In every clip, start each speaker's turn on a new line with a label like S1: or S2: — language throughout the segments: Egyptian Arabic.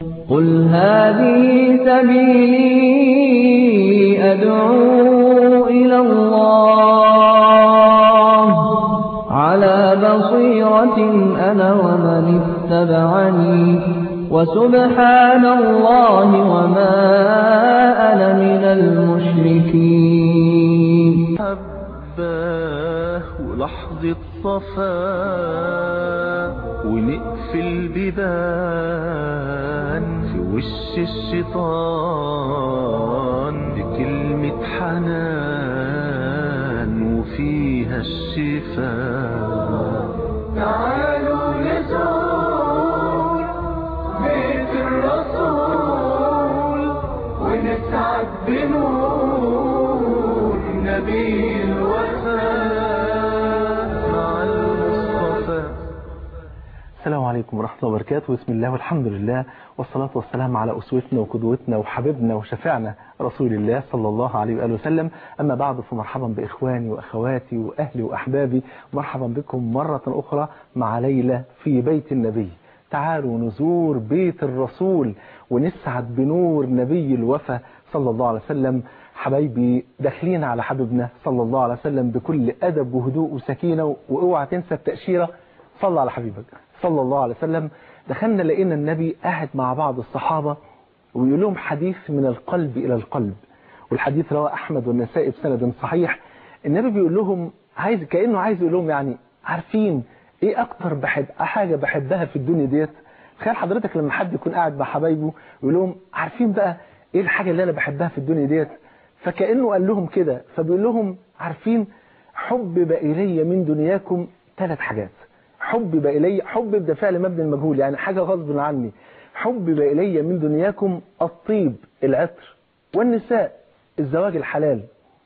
S1: قل هذه سبيلي أدعو إلى الله على بصيرة أنا ومن اتبعني وسبحان الله وما أنا من المشركين
S2: حباه ولحظة صفاه ونقفل بيبان في وش الشيطان بكلمة حنان وفيها الشفاء
S3: تعالوا نزور بيت الرسول ونسعد بنور نبي الوفاء
S2: مع المصطفى
S4: السلام عليكم ورحمة الله وبركاته بسم الله والحمد لله والصلاة والسلام على أسوتنا وقدوتنا وحبيبنا وشفيعنا رسول الله صلى الله عليه وآله وسلم أما بعد فمرحبا بإخواني وأخواتي وأهلي وأحبابي مرحبا بكم مرة أخرى مع ليلة في بيت النبي تعالوا نزور بيت الرسول ونسعد بنور نبي الوفا صلى الله عليه وسلم حبايبي داخلين على حبيبنا صلى الله عليه وسلم بكل أدب وهدوء وسكينة وأوعى تنسى التأشيرة صلى على حبيبك صلى الله عليه وسلم دخلنا لقينا النبي قاعد مع بعض الصحابة ويقول لهم حديث من القلب إلى القلب والحديث رواه أحمد والنسائي بسند صحيح النبي بيقول لهم عايز كأنه عايز يقول لهم يعني عارفين ايه اكتر بحب حاجة بحبها في الدنيا ديت تخيل حضرتك لما حد يكون قاعد مع حبايبه ويقول لهم عارفين بقى ايه الحاجة اللي انا بحبها في الدنيا ديت فكأنه قال لهم كده فبيقول لهم عارفين حبب إلي من دنياكم ثلاث حاجات حبب إلي حبب ده فعل مبني المجهول يعني حاجة غصب عني حبب إلي من دنياكم الطيب العطر والنساء الزواج الحلال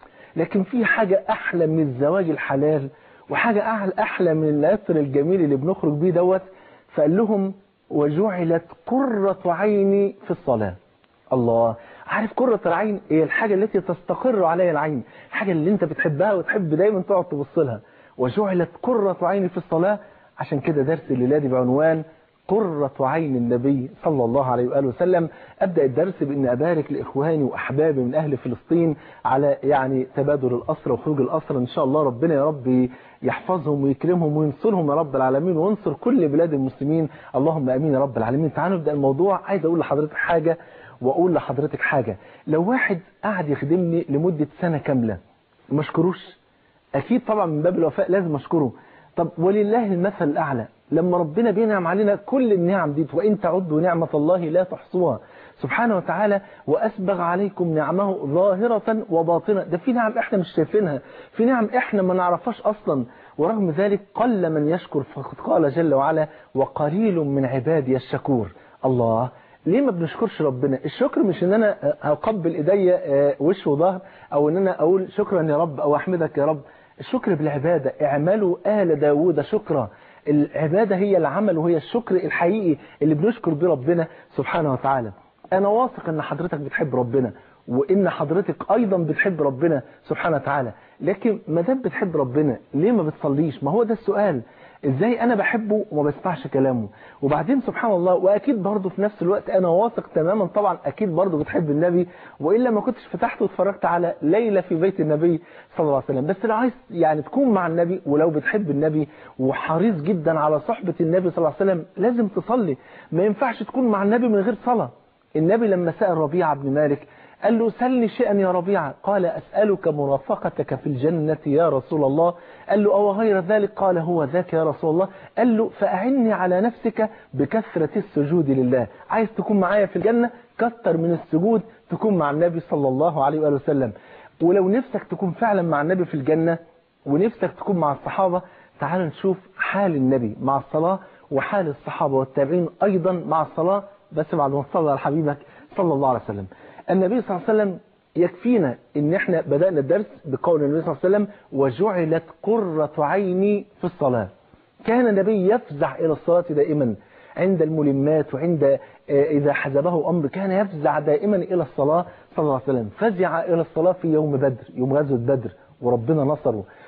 S4: لكن في حاجة أحلى من الزواج الحلال وحاجة أعلى أحلى من العطر الجميل اللي بنخرج بيه دوت فقال لهم وجعلت قرة عيني في الصلاة الله عارف قرة العين هي الحاجة التي تستقر عليها العين الحاجة اللي انت بتحبها وتحب دايما تقعد تبص لها وجعلت قرة عيني في الصلاة عشان كده درس الليلة دي بعنوان قرة عين النبي صلى الله عليه وآله وسلم أبدأ الدرس بأن أبارك لإخواني وأحبابي من أهل فلسطين على يعني تبادل الأسرة وخروج الأسرة إن شاء الله ربنا يا رب يحفظهم ويكرمهم وينصرهم يا رب العالمين وينصر كل بلاد المسلمين اللهم أمين يا رب العالمين تعالوا نبدأ الموضوع عايز أقول لحضرتك حاجة وأقول لحضرتك حاجة لو واحد قاعد يخدمني لمدة سنة كاملة ما اشكروش أكيد طبعا من باب الوفاء لازم أشكره طب ولله المثل الأعلى لما ربنا بينعم علينا كل النعم دي وإن تعدوا نعمة الله لا تحصوها سبحانه وتعالى وأسبغ عليكم نعمه ظاهرة وباطنة ده في نعم إحنا مش شايفينها في نعم إحنا ما نعرفهاش أصلا ورغم ذلك قل من يشكر فقد قال جل وعلا وقليل من عبادي الشكور الله ليه ما بنشكرش ربنا الشكر مش ان انا اقبل ايديا وش وظهر او ان انا اقول شكرا يا رب او احمدك يا رب الشكر بالعبادة اعملوا آل داود شكرا العبادة هي العمل وهي الشكر الحقيقي اللي بنشكر بيه ربنا سبحانه وتعالى أنا واثق أن حضرتك بتحب ربنا وإن حضرتك أيضا بتحب ربنا سبحانه وتعالى لكن ما دام بتحب ربنا ليه ما بتصليش ما هو ده السؤال ازاي انا بحبه وما بسمعش كلامه وبعدين سبحان الله واكيد برضه في نفس الوقت انا واثق تماما طبعا اكيد برضه بتحب النبي والا ما كنتش فتحت واتفرجت على ليلة في بيت النبي صلى الله عليه وسلم بس لو عايز يعني تكون مع النبي ولو بتحب النبي وحريص جدا على صحبة النبي صلى الله عليه وسلم لازم تصلي ما ينفعش تكون مع النبي من غير صلاة النبي لما سأل ربيعة بن مالك قال له سلني شيئا يا ربيعة قال أسألك مرافقتك في الجنة يا رسول الله قال له أو غير ذلك قال هو ذاك يا رسول الله قال له فأعني على نفسك بكثرة السجود لله عايز تكون معايا في الجنة كثر من السجود تكون مع النبي صلى الله عليه وآله وسلم ولو نفسك تكون فعلا مع النبي في الجنة ونفسك تكون مع الصحابة تعال نشوف حال النبي مع الصلاة وحال الصحابة والتابعين أيضا مع الصلاة بس بعد ما تصلى على حبيبك صلى الله عليه وسلم النبي صلى الله عليه وسلم يكفينا ان احنا بدأنا الدرس بقول النبي صلى الله عليه وسلم وجعلت قرة عيني في الصلاة كان النبي يفزع إلى الصلاة دائما عند الملمات وعند إذا حزبه أمر كان يفزع دائما إلى الصلاة صلى الله عليه وسلم فزع إلى الصلاة في يوم بدر يوم غزوة بدر وربنا نصره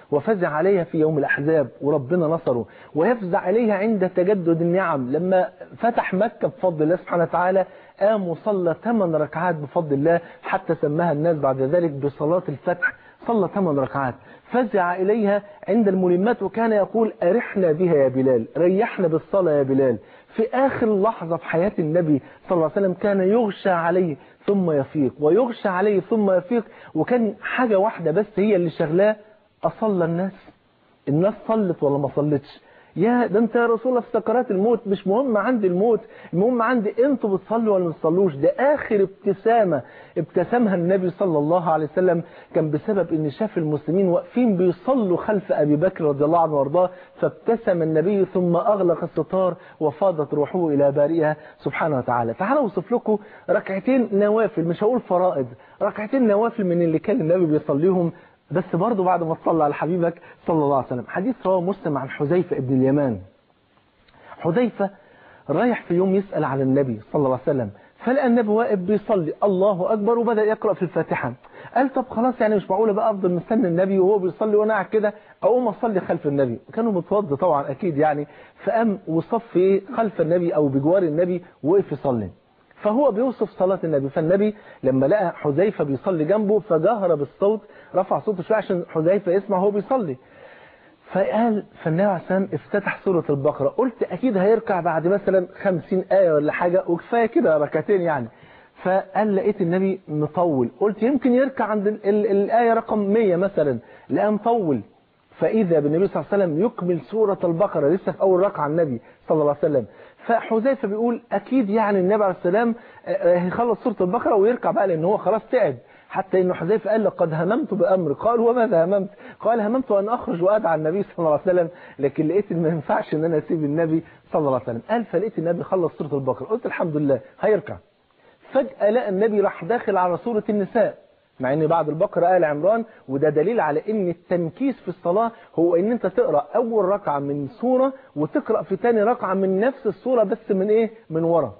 S4: وفزع عليها في يوم الأحزاب وربنا نصره ويفزع عليها عند تجدد النعم لما فتح مكة بفضل الله سبحانه وتعالى قام وصلى 8 ركعات بفضل الله حتى سماها الناس بعد ذلك بصلاة الفتح صلى 8 ركعات فزع إليها عند الملمات وكان يقول أرحنا بها يا بلال ريحنا بالصلاة يا بلال في آخر لحظة في حياة النبي صلى الله عليه وسلم كان يغشى عليه ثم يفيق ويغشى عليه ثم يفيق وكان حاجة واحدة بس هي اللي شغلاه أصلى الناس الناس صلت ولا ما صلتش يا ده انت يا رسول الله في سكرات الموت مش مهم عندي الموت المهم عندي انتوا بتصلوا ولا ما بتصلوش ده اخر ابتسامه ابتسمها النبي صلى الله عليه وسلم كان بسبب ان شاف المسلمين واقفين بيصلوا خلف ابي بكر رضي الله عنه وارضاه فابتسم النبي ثم اغلق الستار وفاضت روحه الى بارئها سبحانه وتعالى تعالوا اوصف لكم ركعتين نوافل مش هقول فرائض ركعتين نوافل من اللي كان النبي بيصليهم بس برضه بعد ما تصلى على حبيبك صلى الله عليه وسلم حديث رواه مسلم عن حذيفة ابن اليمان حذيفة رايح في يوم يسأل على النبي صلى الله عليه وسلم فلقى النبي واقف بيصلي الله أكبر وبدأ يقرأ في الفاتحة قال طب خلاص يعني مش معقولة بقى أفضل مستني النبي وهو بيصلي وأنا قاعد كده أقوم أصلي خلف النبي كانوا متوضى طبعا أكيد يعني فقام وصف إيه خلف النبي أو بجوار النبي وقف يصلي فهو بيوصف صلاة النبي فالنبي لما لقى حذيفة بيصلي جنبه فجهر بالصوت رفع صوته شوية عشان حذيفة يسمع وهو بيصلي فقال فالنبي عليه السلام افتتح سورة البقرة قلت أكيد هيركع بعد مثلا خمسين آية ولا حاجة وكفاية كده ركعتين يعني فقال لقيت النبي مطول قلت يمكن يركع عند ال ال الآية رقم 100 مثلا لقى مطول فإذا بالنبي صلى الله عليه وسلم يكمل سورة البقرة لسه في أول ركعة النبي صلى الله عليه وسلم فحذيفة بيقول أكيد يعني النبي عليه السلام هيخلص سورة البقرة ويركع بقى لأن هو خلاص تعب حتى إنه حذيفة قال لقد هممت بأمر قال وماذا هممت قال هممت أن أخرج وأدعى النبي صلى الله عليه وسلم لكن لقيت إن ما ينفعش إن أنا أسيب النبي صلى الله عليه وسلم قال فلقيت النبي خلص سورة البقرة قلت الحمد لله هيركع فجأة لقى النبي راح داخل على سورة النساء مع ان بعد البقرة آل عمران وده دليل على ان التنكيس في الصلاة هو ان انت تقرأ اول ركعة من سورة وتقرأ في تاني ركعة من نفس السورة بس من ايه من ورا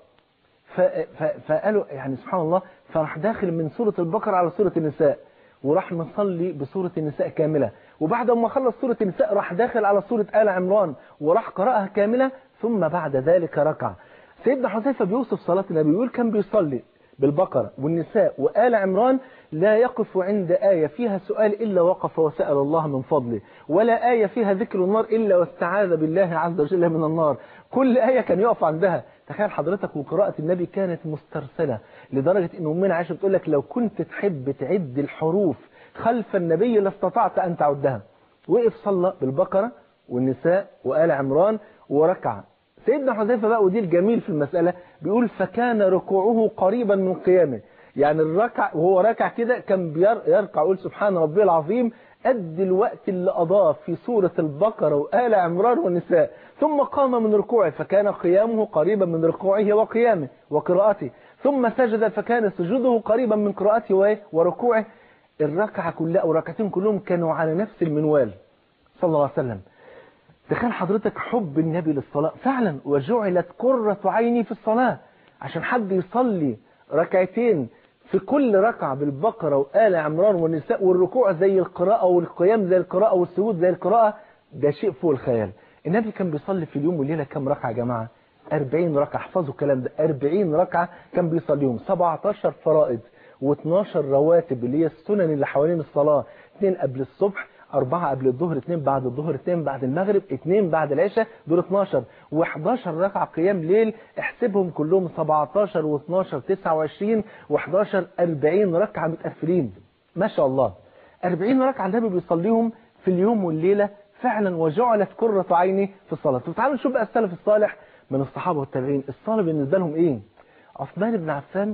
S4: فقالوا يعني سبحان الله فراح داخل من سورة البقرة على سورة النساء وراح مصلي بسورة النساء كاملة وبعد ما خلص سورة النساء راح داخل على سورة آل عمران وراح قرأها كاملة ثم بعد ذلك ركع سيدنا حذيفة بيوصف صلاة النبي يقول كان بيصلي بالبقرة والنساء وآل عمران لا يقف عند آية فيها سؤال إلا وقف وسأل الله من فضله ولا آية فيها ذكر النار إلا واستعاذ بالله عز وجل من النار كل آية كان يقف عندها تخيل حضرتك وقراءة النبي كانت مسترسلة لدرجة أن أمنا عائشة بتقول لك لو كنت تحب تعد الحروف خلف النبي لاستطعت أن تعدها وقف صلى بالبقرة والنساء وآل عمران وركع سيدنا حذيفة بقى ودي الجميل في المسألة بيقول فكان ركوعه قريبا من قيامه يعني الركع وهو راكع كده كان بيركع يقول سبحان ربي العظيم قد الوقت اللي أضاف في سورة البقرة وآل عمران والنساء ثم قام من ركوعه فكان قيامه قريبا من ركوعه وقيامه وقراءته ثم سجد فكان سجوده قريبا من قراءته وركوعه الركعة كلها أو ركعتين كلهم كانوا على نفس المنوال صلى الله عليه وسلم تخيل حضرتك حب النبي للصلاة فعلا وجعلت قرة عيني في الصلاة عشان حد يصلي ركعتين في كل ركعة بالبقرة وآل عمران والنساء والركوع زي القراءة والقيام زي القراءة والسجود زي القراءة ده شيء فوق الخيال النبي كان بيصلي في اليوم والليلة كم ركعة يا جماعة 40 ركعة احفظوا الكلام ده 40 ركعة كان بيصليهم 17 فرائض و12 رواتب اللي هي السنن اللي حوالين الصلاة اثنين قبل الصبح أربعة قبل الظهر اثنين بعد الظهر اثنين بعد المغرب اثنين بعد العشاء دول 12 و11 ركعة قيام ليل احسبهم كلهم 17 و12 29 و11 40 ركعة متقفلين ما شاء الله 40 ركعة النبي بيصليهم في اليوم والليلة فعلا وجعلت قرة عيني في الصلاة طب تعالوا نشوف بقى السلف الصالح من الصحابة والتابعين الصلاة بالنسبة لهم ايه عثمان بن عفان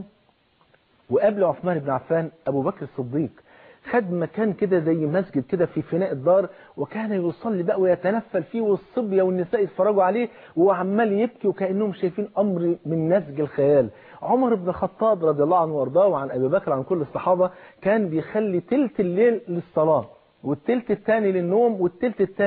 S4: وقبل عثمان بن عفان أبو بكر الصديق خد مكان كده زي مسجد كده في فناء الدار وكان يصلي بقى ويتنفل فيه والصبية والنساء يتفرجوا عليه وعمال يبكي وكأنهم شايفين أمر من نسج الخيال عمر بن الخطاب رضي الله عنه وارضاه وعن أبي بكر عن كل الصحابة كان بيخلي تلت الليل للصلاة والتلت الثاني للنوم والتلت الثالث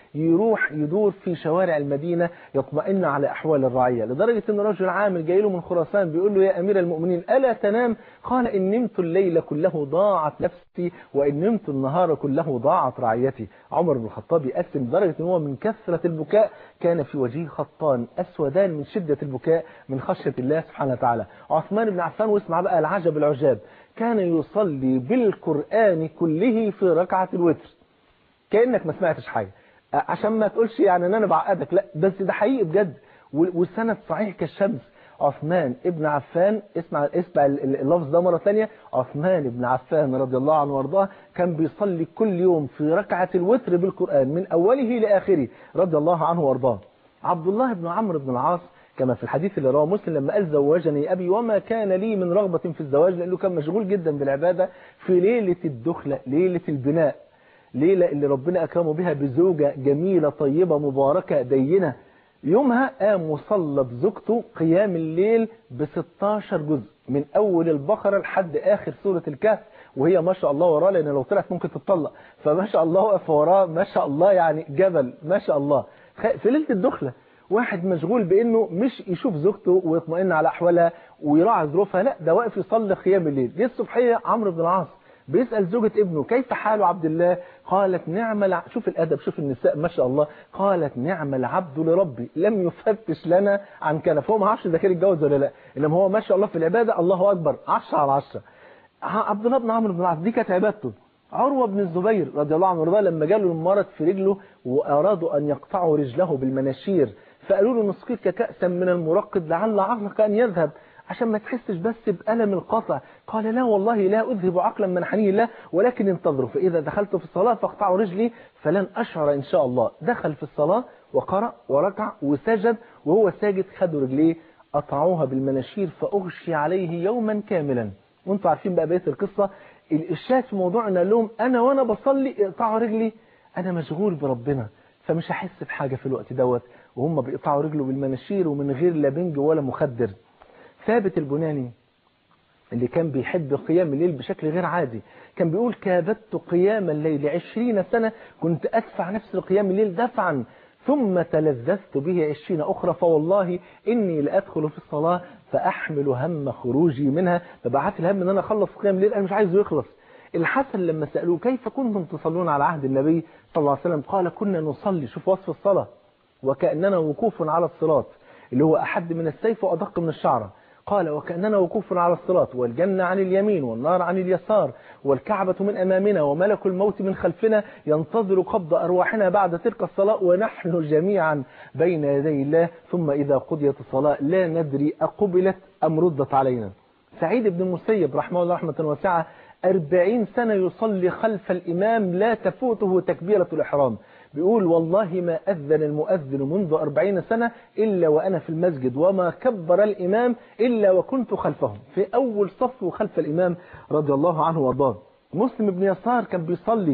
S4: يروح يدور في شوارع المدينة يطمئن على أحوال الرعية لدرجة أن رجل عامل جاي له من خراسان بيقول له يا أمير المؤمنين ألا تنام قال إن نمت الليل كله ضاعت نفسي وإن نمت النهار كله ضاعت رعيتي عمر بن الخطاب يقسم لدرجة أن هو من كثرة البكاء كان في وجهه خطان أسودان من شدة البكاء من خشية الله سبحانه وتعالى عثمان بن عفان واسمع بقى العجب العجاب كان يصلي بالقرآن كله في ركعة الوتر كأنك ما سمعتش حاجة عشان ما تقولش يعني ان انا بعقدك لا بس ده حقيقي بجد والسند صحيح كالشمس عثمان ابن عفان اسمع اسمع اللفظ ده مرة ثانيه عثمان بن عفان رضي الله عنه وارضاه كان بيصلي كل يوم في ركعة الوتر بالقرآن من أوله لآخره رضي الله عنه وارضاه عبد الله بن عمرو بن العاص كما في الحديث اللي رواه مسلم لما قال زوجني أبي وما كان لي من رغبة في الزواج لأنه كان مشغول جدا بالعبادة في ليلة الدخلة ليلة البناء ليلة اللي ربنا أكرمه بها بزوجة جميلة طيبة مباركة دينة يومها قام وصلى بزوجته قيام الليل ب 16 جزء من أول البقرة لحد آخر سورة الكهف وهي ما شاء الله وراه لأن لو طلعت ممكن تتطلق فما شاء الله واقف وراه ما شاء الله يعني جبل ما شاء الله في ليلة الدخلة واحد مشغول بانه مش يشوف زوجته ويطمئن على احوالها ويراعي ظروفها لا ده واقف يصلي قيام الليل جه الصبحيه عمرو بن العاص بيسأل زوجة ابنه كيف حال عبد الله قالت نعم الع... شوف الأدب شوف النساء ما شاء الله قالت نعم العبد لربي لم يفتش لنا عن كنف هو ما عرفش إذا كان يتجوز ولا لا إنما هو ما شاء الله في العبادة الله أكبر 10 على 10 عبد الله بن عمرو بن العاص دي كانت عبادته عروة بن الزبير رضي الله عنه وارضاه لما جاله المرض في رجله وأرادوا أن يقطعوا رجله بالمناشير فقالوا له نسقيك كأسا من المرقد لعل عقلك أن يذهب عشان ما تحسش بس بألم القطع قال لا والله لا أذهب عقلا من حنين الله ولكن انتظروا فإذا دخلت في الصلاة فاقطعوا رجلي فلن أشعر إن شاء الله دخل في الصلاة وقرأ وركع وسجد وهو ساجد خدوا رجليه قطعوها بالمناشير فأغشي عليه يوما كاملا وانتوا عارفين بقى بقية القصة الإشاهد في موضوع أن قال لهم أنا وأنا بصلي اقطعوا رجلي أنا مشغول بربنا فمش هحس بحاجة في الوقت دوت وهم بيقطعوا رجله بالمناشير ومن غير لا بنج ولا مخدر ثابت البناني اللي كان بيحب قيام الليل بشكل غير عادي كان بيقول كابدت قيام الليل عشرين سنة كنت أدفع نفس القيام الليل دفعا ثم تلذذت به عشرين أخرى فوالله إني لأدخل في الصلاة فأحمل هم خروجي منها فبعت الهم أن أنا أخلص قيام الليل أنا مش عايزه يخلص الحسن لما سألوه كيف كنتم تصلون على عهد النبي صلى الله عليه وسلم قال كنا نصلي شوف وصف الصلاة وكأننا وقوف على الصراط اللي هو أحد من السيف وأدق من الشعرة قال وكأننا وقوف على الصراط والجنة عن اليمين والنار عن اليسار والكعبة من أمامنا وملك الموت من خلفنا ينتظر قبض أرواحنا بعد تلك الصلاة ونحن جميعا بين يدي الله ثم إذا قضيت الصلاة لا ندري أقبلت أم ردت علينا سعيد بن المسيب رحمه الله رحمة واسعة أربعين سنة يصلي خلف الإمام لا تفوته تكبيرة الإحرام بيقول والله ما أذن المؤذن منذ أربعين سنة إلا وأنا في المسجد وما كبر الإمام إلا وكنت خلفه في أول صف خلف الإمام رضي الله عنه وارضاه مسلم بن يسار كان بيصلي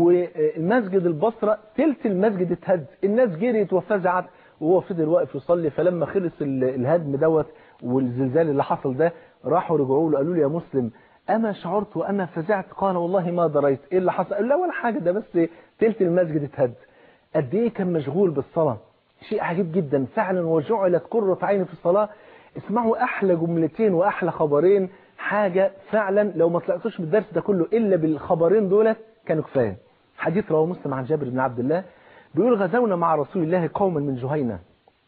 S4: والمسجد البصرة تلت المسجد اتهد الناس جريت وفزعت وهو فضل واقف يصلي فلما خلص الهدم دوت والزلزال اللي حصل ده راحوا رجعوا له قالوا له يا مسلم أما شعرت وأما فزعت قال والله ما دريت إيه اللي حصل قال لا ولا حاجة ده بس تلت المسجد اتهد قد ايه كان مشغول بالصلاة شيء عجيب جدا فعلا وجعلت قرة عيني في الصلاة اسمعوا أحلى جملتين وأحلى خبرين حاجة فعلا لو ما طلعتوش بالدرس ده كله إلا بالخبرين دولت كانوا كفاية حديث رواه مسلم عن جابر بن عبد الله بيقول غزونا مع رسول الله قوما من جهينة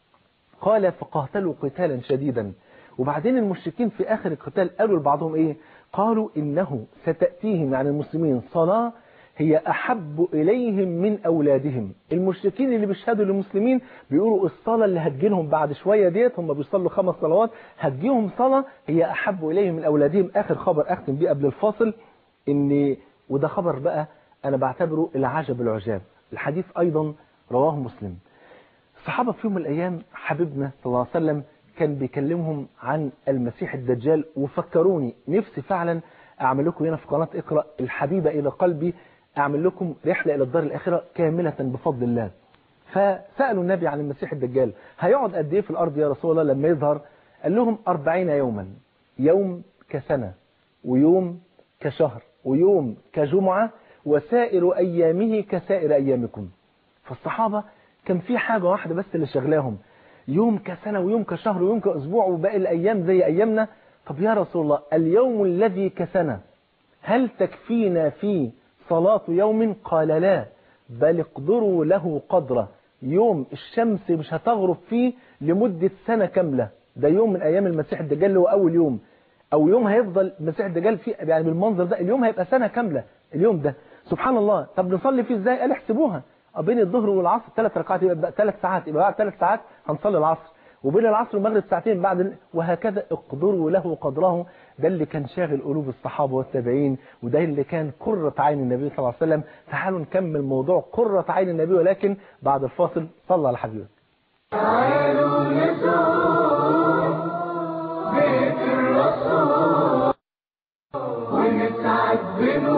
S4: قال فقاتلوا قتالا شديدا وبعدين المشركين في آخر القتال قالوا لبعضهم إيه قالوا إنه ستأتيهم يعني المسلمين صلاة هي أحب إليهم من أولادهم المشركين اللي بيشهدوا للمسلمين بيقولوا الصلاة اللي هتجيلهم بعد شوية ديت هم بيصلوا خمس صلوات هتجيهم صلاة هي أحب إليهم من أولادهم آخر خبر أختم بيه قبل الفاصل إن وده خبر بقى أنا بعتبره العجب العجاب الحديث أيضا رواه مسلم الصحابة في يوم من الأيام حبيبنا صلى الله عليه وسلم كان بيكلمهم عن المسيح الدجال وفكروني نفسي فعلا أعمل لكم هنا في قناة اقرأ الحبيبة إلى قلبي أعمل لكم رحلة إلى الدار الآخرة كاملة بفضل الله فسألوا النبي عن المسيح الدجال هيقعد قد إيه في الأرض يا رسول الله لما يظهر قال لهم أربعين يوما يوم كسنة ويوم كشهر ويوم كجمعة وسائر أيامه كسائر أيامكم فالصحابة كان في حاجة واحدة بس اللي شغلاهم يوم كسنة ويوم كشهر ويوم كأسبوع وباقي الأيام زي أيامنا طب يا رسول الله اليوم الذي كسنة هل تكفينا فيه صلاة يوم قال لا بل اقدروا له قدره يوم الشمس مش هتغرب فيه لمدة سنة كاملة ده يوم من أيام المسيح الدجال اللي هو أول يوم أو يوم هيفضل المسيح الدجال فيه يعني بالمنظر ده اليوم هيبقى سنة كاملة اليوم ده سبحان الله طب نصلي فيه ازاي قال احسبوها بين الظهر والعصر ثلاث ركعات يبقى ثلاث ساعات يبقى بعد ثلاث ساعات هنصلي العصر وبين العصر والمغرب ساعتين بعد وهكذا اقدروا له قدره ده اللي كان شاغل قلوب الصحابة والتابعين وده اللي كان قرة عين النبي صلى الله عليه وسلم تعالوا نكمل موضوع قرة عين النبي ولكن بعد الفاصل صلى على حبيبك
S3: تعالوا نزور بيت الرسول ونسعد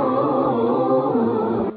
S3: بنور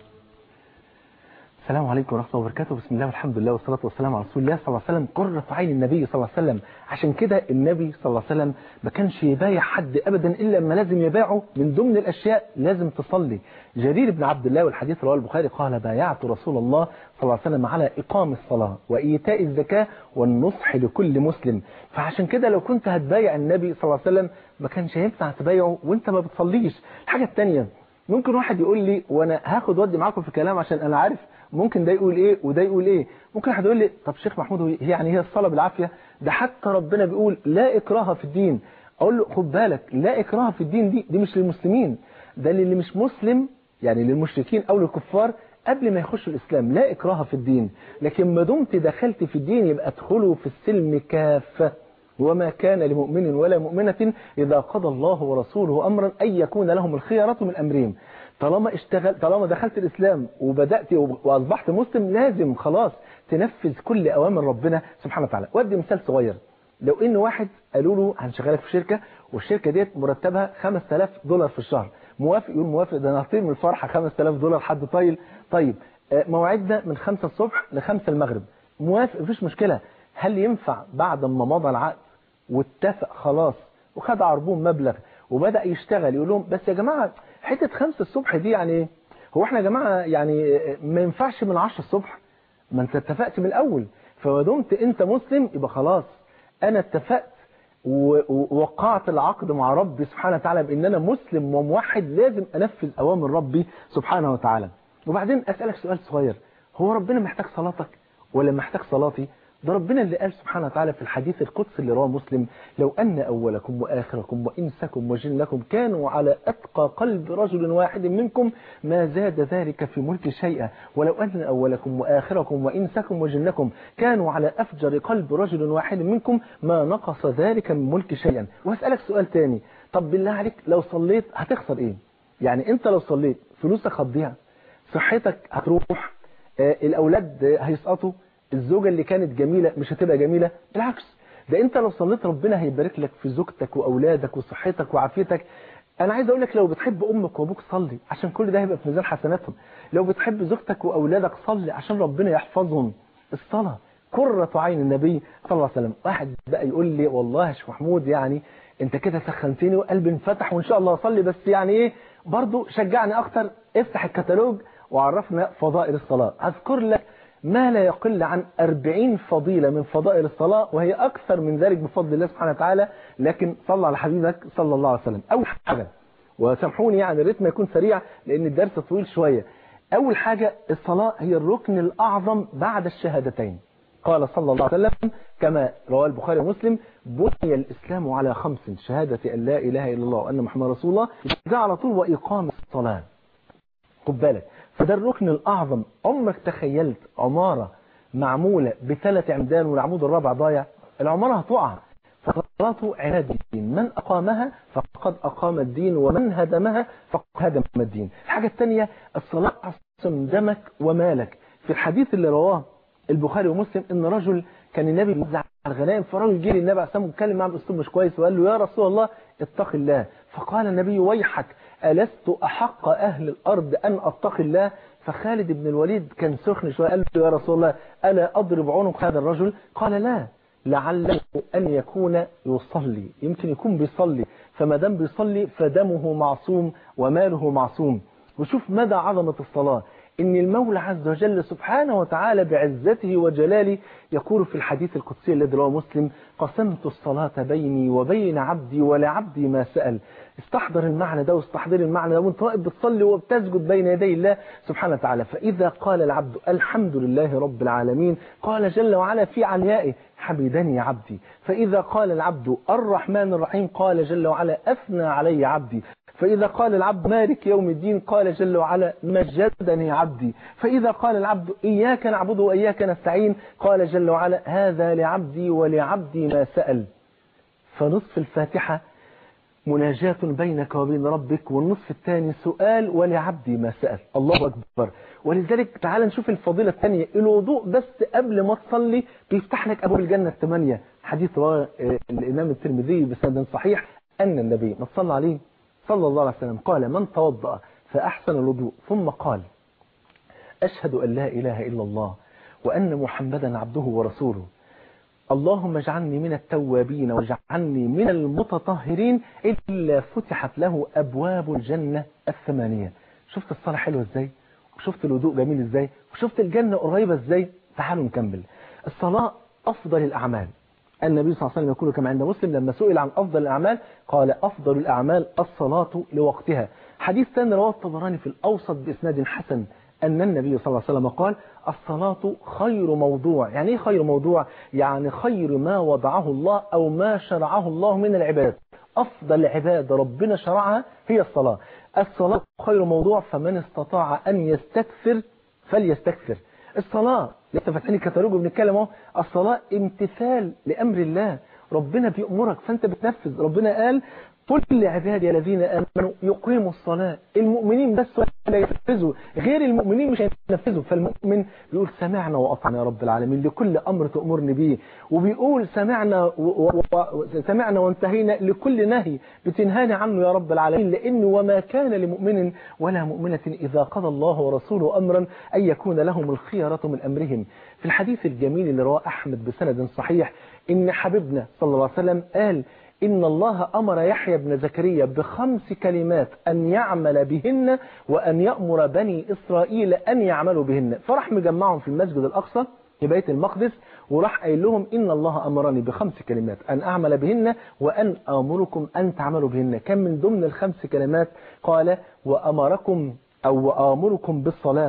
S4: السلام عليكم ورحمة الله وبركاته بسم الله والحمد لله والصلاة والسلام على رسول الله صلى الله عليه وسلم قرة عين النبي صلى الله عليه وسلم عشان كده النبي صلى الله عليه وسلم ما كانش يبايع حد أبدا إلا لما لازم يبايعه من ضمن الأشياء لازم تصلي جرير بن عبد الله والحديث رواه البخاري قال بايعت رسول الله صلى الله عليه وسلم على إقام الصلاة وإيتاء الزكاة والنصح لكل مسلم فعشان كده لو كنت هتبايع النبي صلى الله عليه وسلم ما كانش ينفع تبايعه وانت ما بتصليش الحاجة الثانية ممكن واحد يقول لي وانا هاخد ودي معاكم في الكلام عشان انا عارف ممكن ده يقول ايه وده يقول ايه ممكن واحد يقول لي طب شيخ محمود هي يعني هي الصلاة بالعافية ده حتى ربنا بيقول لا اكراه في الدين اقول له خد بالك لا اكراه في الدين دي دي مش للمسلمين ده للي مش مسلم يعني للمشركين او للكفار قبل ما يخشوا الاسلام لا اكراه في الدين لكن ما دمت دخلت في الدين يبقى ادخلوا في السلم كافه وما كان لمؤمن ولا مؤمنة إذا قضى الله ورسوله أمرا أن يكون لهم الخيارة من أمرهم طالما اشتغل طالما دخلت الإسلام وبدأت وأصبحت مسلم لازم خلاص تنفذ كل أوامر ربنا سبحانه وتعالى وادي مثال صغير لو إن واحد قالوا له هنشغلك في شركة والشركة ديت مرتبها 5000 دولار في الشهر موافق يقول موافق ده انا هطير من الفرحة 5000 دولار حد طايل طيب موعدنا من 5 الصبح ل 5 المغرب موافق مفيش مشكلة هل ينفع بعد ما مضى العقد واتفق خلاص وخد عربون مبلغ وبدأ يشتغل يقول لهم بس يا جماعة حتة خمسة الصبح دي يعني هو احنا يا جماعة يعني ما ينفعش من عشر الصبح ما انت اتفقت من الأول فما دمت انت مسلم يبقى خلاص انا اتفقت ووقعت العقد مع ربي سبحانه وتعالى بان انا مسلم وموحد لازم انفذ اوامر ربي سبحانه وتعالى وبعدين اسألك سؤال صغير هو ربنا محتاج صلاتك ولا محتاج صلاتي ده ربنا اللي قال سبحانه وتعالى في الحديث القدسي اللي رواه مسلم لو أن أولكم وآخركم وإنسكم وجنكم كانوا على أتقى قلب رجل واحد منكم ما زاد ذلك في ملك شيئا ولو أن أولكم وآخركم وإنسكم وجنكم كانوا على أفجر قلب رجل واحد منكم ما نقص ذلك من ملك شيئا وأسألك سؤال تاني طب بالله عليك لو صليت هتخسر إيه يعني أنت لو صليت فلوسك هتضيع صحتك هتروح آه الأولاد هيسقطوا الزوجة اللي كانت جميلة مش هتبقى جميلة بالعكس ده انت لو صليت ربنا هيبارك لك في زوجتك واولادك وصحتك وعافيتك انا عايز اقول لك لو بتحب امك وابوك صلي عشان كل ده هيبقى في ميزان حسناتهم لو بتحب زوجتك واولادك صلي عشان ربنا يحفظهم الصلاة قرة عين النبي صلى الله عليه وسلم واحد بقى يقول لي والله يا شيخ محمود يعني انت كده سخنتني وقلبي انفتح وان شاء الله اصلي بس يعني ايه برضو شجعني اكتر افتح الكتالوج وعرفنا فضائل الصلاة اذكر لك ما لا يقل عن 40 فضيلة من فضائل الصلاة وهي أكثر من ذلك بفضل الله سبحانه وتعالى لكن صلى على حبيبك صلى الله عليه وسلم أول حاجة وسامحوني يعني الريتم يكون سريع لأن الدرس طويل شوية أول حاجة الصلاة هي الركن الأعظم بعد الشهادتين قال صلى الله عليه وسلم كما رواه البخاري ومسلم بني الإسلام على خمس شهادة أن لا إله إلا الله وأن محمد رسول الله ده على طول وإقام الصلاة خد بالك فده الركن الأعظم عمرك تخيلت عمارة معمولة بثلاث عمدان والعمود الرابع ضايع العمارة هتقع فصلاته عماد الدين من أقامها فقد أقام الدين ومن هدمها فقد هدم الدين الحاجة الثانية الصلاة عصم دمك ومالك في الحديث اللي رواه البخاري ومسلم ان رجل كان النبي موزع الغنائم فرجل جه للنبي عليه الصلاه واتكلم معاه باسلوب مش كويس وقال له يا رسول الله اتق الله فقال النبي ويحك ألست أحق أهل الأرض أن أتقي الله فخالد بن الوليد كان سخن شوية قال له يا رسول الله ألا أضرب عنق هذا الرجل قال لا لعله أن يكون يصلي يمكن يكون بيصلي فما دام بيصلي فدمه معصوم وماله معصوم وشوف مدى عظمة الصلاة إن المولى عز وجل سبحانه وتعالى بعزته وجلاله يقول في الحديث القدسي الذي رواه مسلم قسمت الصلاة بيني وبين عبدي ولعبدي ما سأل استحضر المعنى ده واستحضر المعنى ده وانت واقف بتصلي وبتسجد بين يدي الله سبحانه وتعالى فإذا قال العبد الحمد لله رب العالمين قال جل وعلا في عليائه حمدني عبدي فإذا قال العبد الرحمن الرحيم قال جل وعلا أثنى علي عبدي فإذا قال العبد مالك يوم الدين قال جل وعلا مجدني عبدي فإذا قال العبد إياك نعبد وإياك نستعين قال جل وعلا هذا لعبدي ولعبدي ما سأل فنصف الفاتحة مناجاة بينك وبين ربك والنصف الثاني سؤال ولعبدي ما سأل الله أكبر ولذلك تعال نشوف الفضيلة الثانية الوضوء بس قبل ما تصلي بيفتح لك أبواب الجنة الثمانية حديث رواه الإمام الترمذي بسند صحيح أن النبي ما صلى عليه صلى الله عليه وسلم قال من توضأ فأحسن الوضوء ثم قال أشهد أن لا إله إلا الله وأن محمدا عبده ورسوله اللهم اجعلني من التوابين واجعلني من المتطهرين إلا فتحت له أبواب الجنة الثمانية شفت الصلاة حلوة ازاي وشفت الوضوء جميل ازاي وشفت الجنة قريبة ازاي تعالوا نكمل الصلاة أفضل الأعمال النبي صلى الله عليه وسلم يقول كما عند مسلم لما سئل عن أفضل الأعمال قال أفضل الأعمال الصلاة لوقتها حديث ثاني رواه الطبراني في الأوسط بإسناد حسن أن النبي صلى الله عليه وسلم قال الصلاة خير موضوع يعني ايه خير موضوع يعني خير ما وضعه الله أو ما شرعه الله من العبادات أفضل عبادة ربنا شرعها هي الصلاة الصلاة خير موضوع فمن استطاع أن يستكثر فليستكثر الصلاة لسه فاتحين الكتالوج وبنتكلم اهو الصلاة امتثال لأمر الله ربنا بيأمرك فأنت بتنفذ ربنا قال قل لعبادي الذين آمنوا يقيموا الصلاة المؤمنين بس لا ينفذوا غير المؤمنين مش هينفذوا فالمؤمن بيقول سمعنا وأطعنا يا رب العالمين لكل أمر تأمرني به وبيقول سمعنا و... و... و... سمعنا وانتهينا لكل نهي بتنهاني عنه يا رب العالمين لأن وما كان لمؤمن ولا مؤمنة إذا قضى الله ورسوله أمرا أن يكون لهم الخيرة من أمرهم في الحديث الجميل اللي رواه أحمد بسند صحيح إن حبيبنا صلى الله عليه وسلم قال إن الله أمر يحيى بن زكريا بخمس كلمات أن يعمل بهن وأن يأمر بني إسرائيل أن يعملوا بهن فراح مجمعهم في المسجد الأقصى في بيت المقدس وراح قايل لهم إن الله أمرني بخمس كلمات أن أعمل بهن وأن آمركم أن تعملوا بهن كان من ضمن الخمس كلمات قال وأمركم أو وآمركم بالصلاة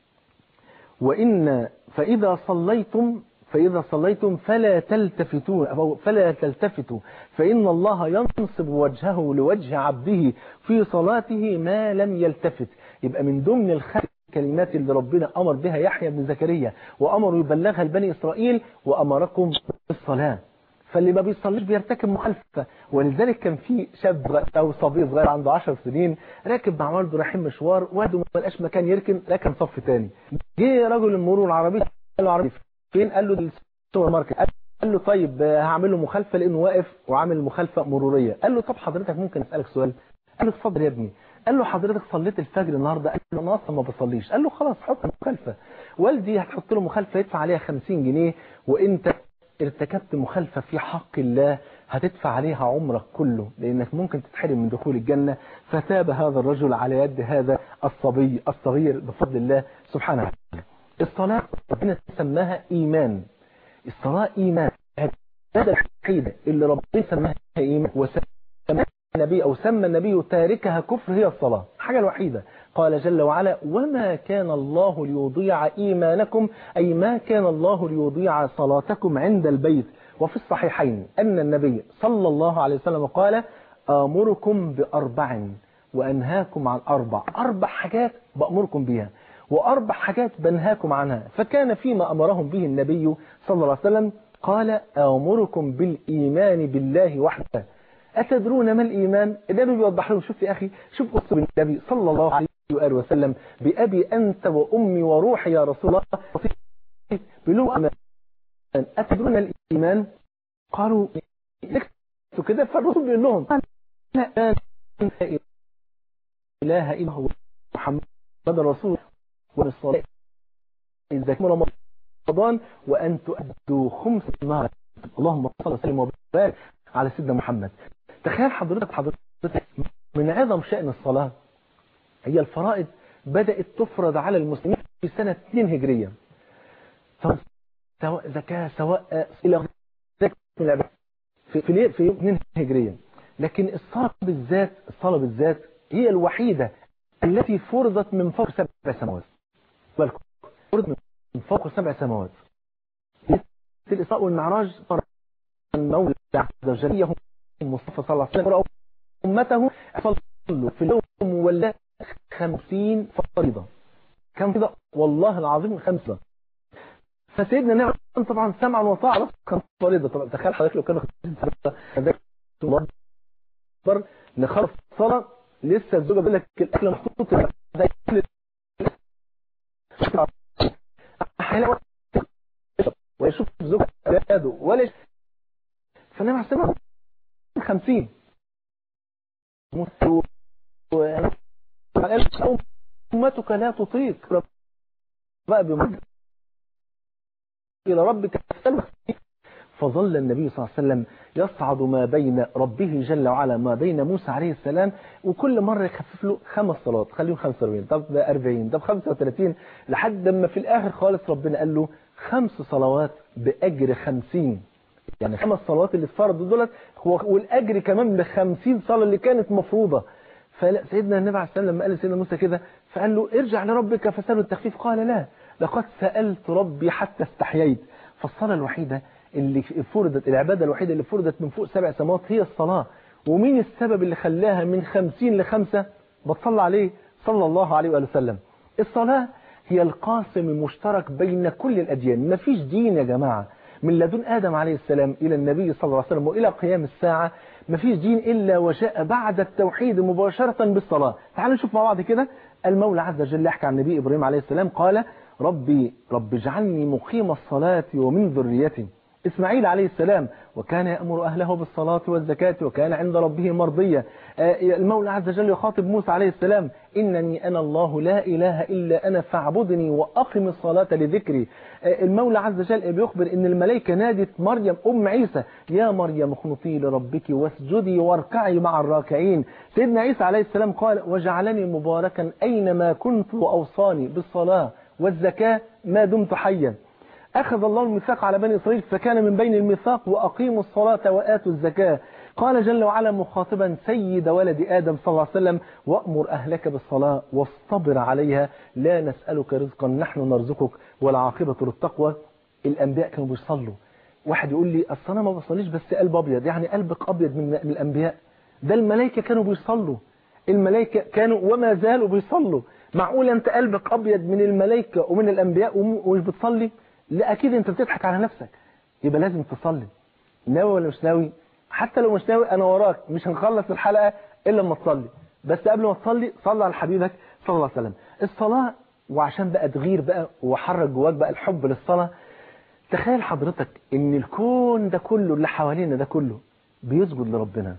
S4: وإن فإذا صليتم فإذا صليتم فلا تلتفتون أو فلا تلتفتوا فإن الله ينصب وجهه لوجه عبده في صلاته ما لم يلتفت يبقى من ضمن الخمس الكلمات اللي ربنا أمر بها يحيى بن زكريا وأمر يبلغها لبني إسرائيل وأمركم بالصلاة فاللي ما بيصليش بيرتكب مخالفة ولذلك كان في شاب أو صبي صغير عنده 10 سنين راكب مع والده رايحين مشوار والده ما لقاش مكان يركن ركن صف تاني جه رجل المرور العربي قال له عربي فين قال له السوبر ماركت قال له طيب هعمل له مخالفة لأنه واقف وعامل مخالفة مرورية قال له طب حضرتك ممكن أسألك سؤال قال له اتفضل يا ابني قال له حضرتك صليت الفجر النهاردة قال له انا اصلا ما بصليش قال له خلاص حط مخالفة والدي هتحط له مخالفة يدفع عليها 50 جنيه وانت ارتكبت مخالفة في حق الله هتدفع عليها عمرك كله لانك ممكن تتحرم من دخول الجنة فتاب هذا الرجل على يد هذا الصبي الصغير بفضل الله سبحانه وتعالى الصلاة ربنا سماها ايمان الصلاة ايمان هذا الحقيدة اللي ربنا سماها ايمان وسماها النبي أو سمى النبي تاركها كفر هي الصلاة حاجة الوحيدة قال جل وعلا وما كان الله ليضيع إيمانكم أي ما كان الله ليضيع صلاتكم عند البيت وفي الصحيحين أن النبي صلى الله عليه وسلم قال آمركم بأربع وأنهاكم عن أربع أربع حاجات بأمركم بها وأربع حاجات بنهاكم عنها فكان فيما أمرهم به النبي صلى الله عليه وسلم قال آمركم بالإيمان بالله وحده أتدرون ما الإيمان النبي بيوضح لهم شوف يا أخي شوف أسلوب النبي صلى الله عليه وآله وسلم بأبي أنت وأمي وروحي يا رسول الله بيقولوا أمان أتدرون الإيمان قالوا نكتوا كده فالرسول بيقول لهم لا إله إلا هو محمد رسول والصلاة الزكاة رمضان وأن تؤدوا خمس النهار اللهم صل وسلم وبارك على سيدنا محمد تخيل حضرتك حضرتك من عظم شأن الصلاة هي الفرائض بدأت تفرض على المسلمين في سنة 2 هجرية سواء زكاة سواء إلى غير في في في يوم 2 هجرية لكن الصلاة بالذات الصلاة بالذات هي الوحيدة التي فرضت من فوق سبع سماوات فرضت من فوق سبع سماوات في الإسراء والمعراج المولى عز وجل المصطفى صلى الله عليه وسلم أمته صلوا في اليوم ولا خمسين فريضة كم فريضة والله العظيم خمسة فسيدنا نعم طبعا سمعا وطاعة كم فريضة طبعا تخيل حضرتك لو كانوا خمسين فريضة نخلص الصلاة لسه الزوجة بيقول لك الأكل محطوط ويشوف زوجة أولاده ولا فالنبي عليه الصلاة خمسين أمتك لا تطيق بقى بمجد إلى ربك فظل النبي صلى الله عليه وسلم يصعد ما بين ربه جل وعلا ما بين موسى عليه السلام وكل مرة يخفف له خمس صلوات خليهم 45 طب 40 طب 35 لحد ما في الآخر خالص ربنا قال له خمس صلوات بأجر 50 يعني خمس صلوات اللي اتفرضوا دولت والأجر كمان ب 50 صلاة اللي كانت مفروضة فسيدنا النبي عليه السلام لما قال لسيدنا موسى كده فقال له ارجع لربك فسأله التخفيف قال لا لقد سألت ربي حتى استحييت فالصلاة الوحيدة اللي فرضت العبادة الوحيدة اللي فرضت من فوق سبع سماوات هي الصلاة ومين السبب اللي خلاها من خمسين لخمسة بتصلى عليه صلى الله عليه وآله وسلم الصلاة هي القاسم المشترك بين كل الأديان مفيش دين يا جماعة من لدن آدم عليه السلام إلى النبي صلى الله عليه وسلم وإلى قيام الساعة مفيش دين إلا وجاء بعد التوحيد مباشرة بالصلاة تعالوا نشوف مع بعض كده المولى عز وجل يحكي عن النبي إبراهيم عليه السلام قال ربي رب اجعلني مقيم الصلاة ومن ذريتي إسماعيل عليه السلام وكان يأمر أهله بالصلاة والزكاة وكان عند ربه مرضية المولى عز وجل يخاطب موسى عليه السلام إنني أنا الله لا إله إلا أنا فاعبدني وأقم الصلاة لذكري المولى عز وجل بيخبر إن الملائكة نادت مريم أم عيسى يا مريم اخنطي لربك واسجدي واركعي مع الراكعين سيدنا عيسى عليه السلام قال وجعلني مباركا أينما كنت وأوصاني بالصلاة والزكاة ما دمت حيا أخذ الله الميثاق على بني إسرائيل فكان من بين الميثاق وأقيموا الصلاة وآتوا الزكاة قال جل وعلا مخاطبا سيد ولد آدم صلى الله عليه وسلم وأمر أهلك بالصلاة واصطبر عليها لا نسألك رزقا نحن نرزقك والعاقبة للتقوى الأنبياء كانوا بيصلوا واحد يقول لي أصل أنا ما بصليش بس قلب أبيض يعني قلبك أبيض من الأنبياء ده الملائكة كانوا بيصلوا الملائكة كانوا وما زالوا بيصلوا معقول أنت قلبك أبيض من الملائكة ومن الأنبياء ومش بتصلي لا أكيد أنت بتضحك على نفسك يبقى لازم تصلي ناوي ولا مش ناوي حتى لو مش ناوي أنا وراك مش هنخلص الحلقة إلا لما تصلي بس قبل ما تصلي صلى على حبيبك صلى الله عليه وسلم الصلاة وعشان بقى تغير بقى وحرك جواك بقى الحب للصلاة تخيل حضرتك ان الكون ده كله اللي حوالينا ده كله بيسجد لربنا